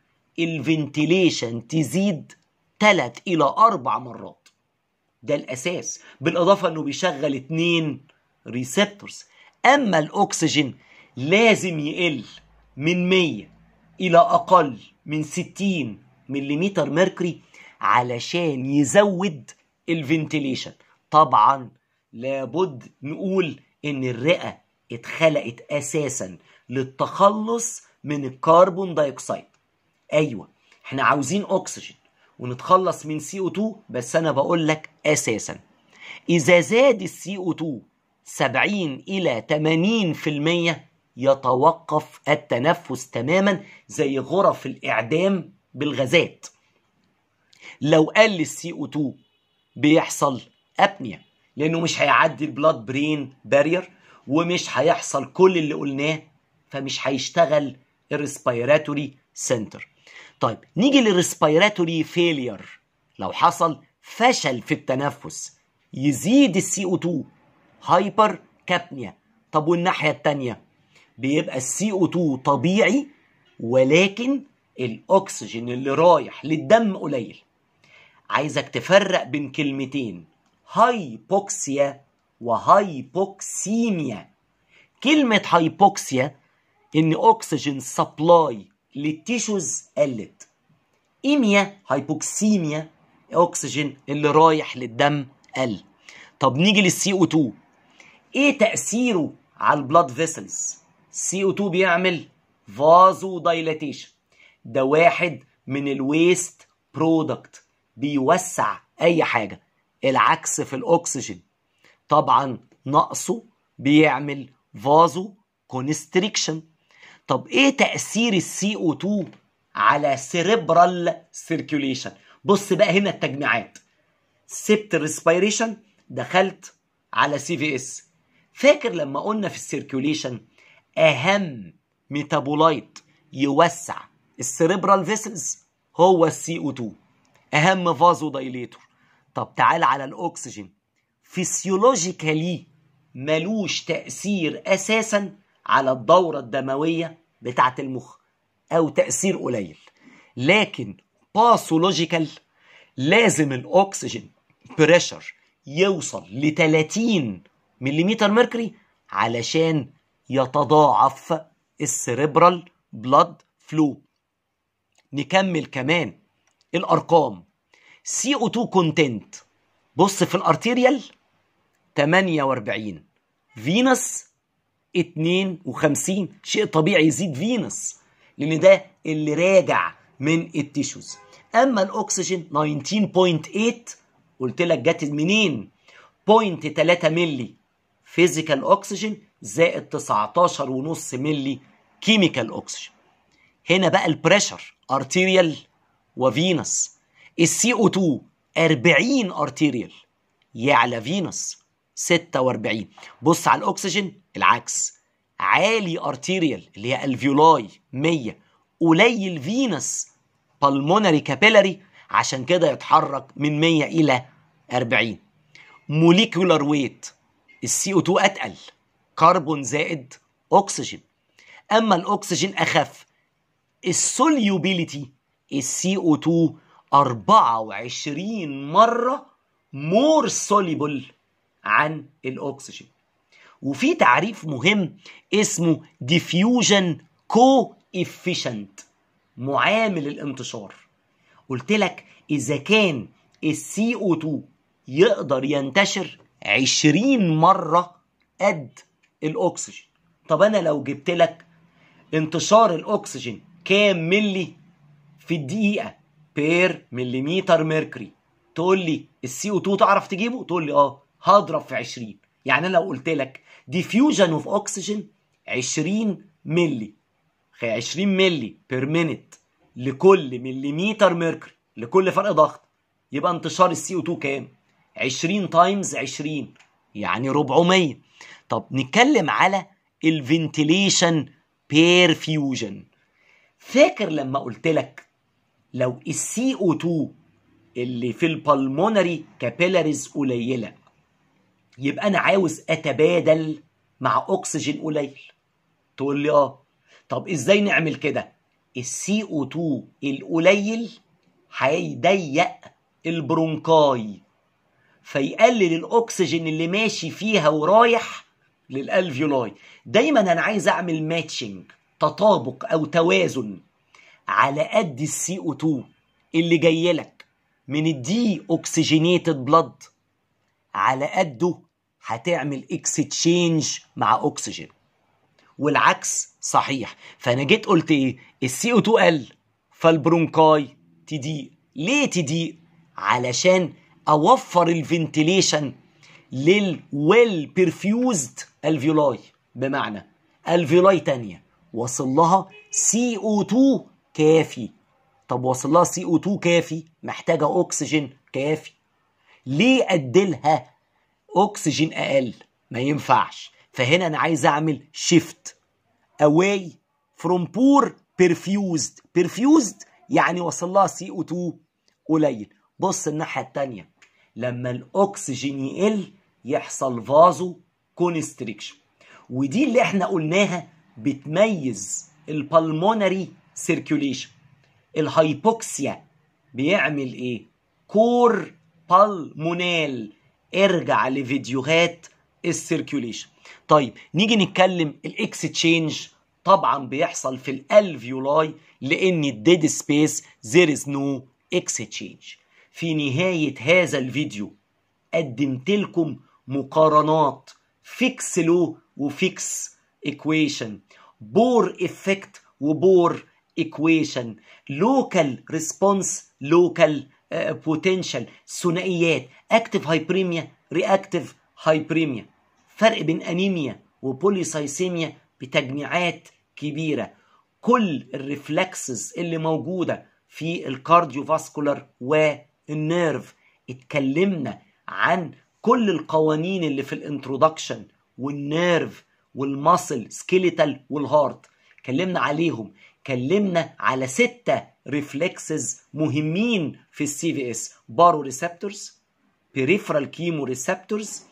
الفنتيليشن تزيد 3 الى 4 مرات ده الاساس بالاضافه انه بيشغل اتنين ريسبتورز اما الاكسجين لازم يقل من 100 الى اقل من 60 ملم ميركوري علشان يزود الفنتيليشن طبعا لابد نقول ان الرئه اتخلقت اساسا للتخلص من الكربون دايوكسيد ايوه احنا عاوزين اكسجين ونتخلص من سي او 2 بس انا بقول لك اساسا اذا زاد السي او 2 70 الى 80% يتوقف التنفس تماما زي غرف الاعدام بالغازات لو قل السي او 2 بيحصل ابنيا لانه مش هيعدي البلاد برين بارير ومش هيحصل كل اللي قلناه فمش هيشتغل الريسبيراتوري سنتر طيب نيجي للريسبيراتوري فيلير لو حصل فشل في التنفس يزيد السي او 2 هايبر كابنيا طب والناحيه الثانيه بيبقى السي او 2 طبيعي ولكن الاكسجين اللي رايح للدم قليل عايزك تفرق بين كلمتين هايبوكسيا وهايبوكسيميا كلمة هايبوكسيا إن أكسجين سبلاي للتيشوز قلت إيميا هايبوكسيميا أكسجين اللي رايح للدم قل طب نيجي للسي او 2 ايه تأثيره على البلاد فيسلز سي او 2 بيعمل فازو دايلاتيشن ده واحد من الويست برودكت بيوسع اي حاجه العكس في الاكسجين طبعا نقصه بيعمل فازو كونستريكشن طب ايه تاثير السي او 2 على سيريبرال سيركيوليشن بص بقى هنا التجميعات سبت الريسبيريشن دخلت على سي في اس فاكر لما قلنا في السيركيوليشن اهم ميتابولايت يوسع السيريبرال فيسلز هو السي او 2 اهم فازو دايليتور طب تعال على الاكسجين فيسيولوجيكالي ملوش تاثير اساسا على الدوره الدمويه بتاعه المخ او تاثير قليل لكن باثولوجيكال لازم الاكسجين بريشر يوصل ل 30 ملم ميركوري علشان يتضاعف السيريبرال بلاد فلو نكمل كمان الارقام سي او 2 كونتنت بص في الارتيريال 48 فينس 52 شيء طبيعي يزيد فينس لان ده اللي راجع من التيشوز اما الاكسجين 19.8 قلت لك جت منين 0.3 ملي فيزيكال اكسجين زائد 19.5 ملي كيميكال اكسجين هنا بقى البريشر ارتيريال وفينس السي او 2 40 ارتيريال يعلى فينس 46 بص على الاكسجين العكس عالي ارتيريال اللي هي الفيولاي 100 قليل فينس بالمونري كابيلاري عشان كده يتحرك من 100 الى 40 موليكولار ويت السي او 2 اتقل كربون زائد اكسجين اما الاكسجين اخف السوليوبيليتي السي او 2 24 مره مور سوليبل عن الاكسجين وفي تعريف مهم اسمه ديفيوجن كو افيشنت معامل الانتشار قلت لك اذا كان السي او 2 يقدر ينتشر 20 مره قد الاكسجين طب انا لو جبت لك انتشار الاكسجين كام ملي في الدقيقه بير مليمتر ميركوري تقول لي السي او 2 تعرف تجيبه تقول لي اه هضرب في 20 يعني انا لو قلت لك ديفيوجن اوف اوكسجين 20 ملي 20 ملي بير مينيت لكل مليمتر ميركوري لكل فرق ضغط يبقى انتشار السي او 2 كام 20 تايمز 20 يعني 400 طب نتكلم على الفنتيليشن بير فيوجن فاكر لما قلت لك لو السي او 2 اللي في البلمونري كابيلاريز قليله يبقى انا عاوز اتبادل مع اكسجين قليل تقول لي اه طب ازاي نعمل كده السي او 2 القليل هيضيق البرونكاي فيقلل الاكسجين اللي ماشي فيها ورايح للالفيولاي دايما انا عايز اعمل ماتشنج تطابق او توازن على قد السي او 2 اللي جاي لك من الدي اوكسجينيتد بلاد على قده هتعمل اكستشينج مع اكسجين والعكس صحيح فانا جيت قلت ايه السي او 2 قل فالبرونكاي تضيق ليه تضيق علشان اوفر الفنتيليشن للويل بيرفيوزد الفيولاي بمعنى الفيولاي تانية وصل لها سي او 2 كافي طب وصل لها سي او 2 كافي محتاجه اكسجين كافي ليه اديلها اكسجين اقل ما ينفعش فهنا انا عايز اعمل شيفت away from poor perfused perfused يعني وصل لها سي او 2 قليل بص الناحيه التانية لما الاكسجين يقل يحصل فازو كونستريكشن ودي اللي احنا قلناها بتميز البلمونري سيركيوليشن الهايبوكسيا بيعمل ايه كور بالمونال ارجع لفيديوهات السيركيوليشن طيب نيجي نتكلم الاكستشينج طبعا بيحصل في الالفيولاي لان الديد سبيس there is no exchange في نهاية هذا الفيديو قدمت لكم مقارنات فيكس لو وفيكس ايكويشن بور افكت وبور ايكويشن لوكال ريسبونس لوكال بوتنشال ثنائيات اكتف هايبريميا رياكتيف هايبريميا فرق بين انيميا وبوليسايسيميا بتجميعات كبيره كل الريفلكسز اللي موجوده في الكارديو فاسكولار والنيرف اتكلمنا عن كل القوانين اللي في الانترودكشن والنيرف والماسل سكيليتال والهارت اتكلمنا عليهم اتكلمنا على ستة ريفلكسز مهمين في السي في اس بارو ريسبتورز بيريفرال كيمو ريسبتورز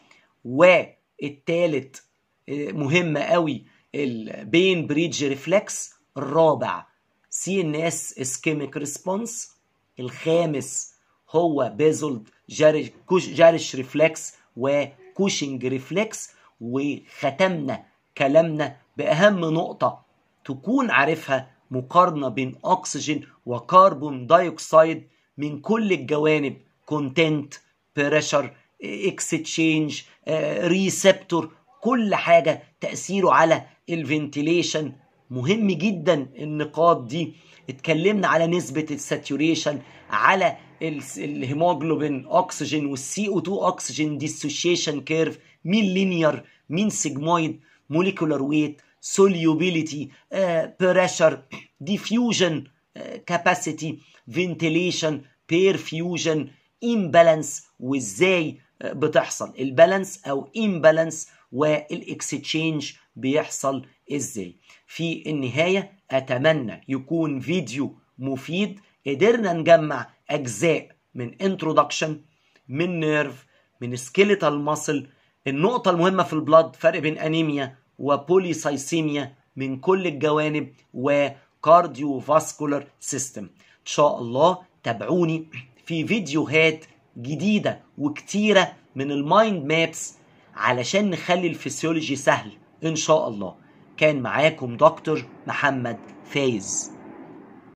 والتالت مهمة قوي البين بريدج ريفلكس الرابع سي ان اس اسكيميك ريسبونس الخامس هو بيزولد جارش, جارش ريفلكس وكوشنج ريفلكس وختمنا كلامنا بأهم نقطة تكون عارفها مقارنة بين أكسجين وكربون دايوكسيد من كل الجوانب كونتنت بريشر اكستشينج ريسبتور كل حاجة تأثيره على الفنتيليشن مهم جدا النقاط دي اتكلمنا على نسبة الساتوريشن على الهيموجلوبين اكسجين والسي او 2 اكسجين ديسوشيشن كيرف مين لينير مين سيجمويد موليكولار ويت solubility pressure diffusion capacity ventilation perfusion imbalance وازاي بتحصل البالانس او imbalance والاكستشينج بيحصل ازاي في النهاية اتمنى يكون فيديو مفيد قدرنا نجمع اجزاء من introduction من نيرف من سكيليتال ماسل النقطة المهمة في البلاد فرق بين انيميا وبوليسايسيميا من كل الجوانب وكارديو فاسكولار سيستم ان شاء الله تابعوني في فيديوهات جديدة وكتيرة من المايند مابس علشان نخلي الفسيولوجي سهل ان شاء الله كان معاكم دكتور محمد فايز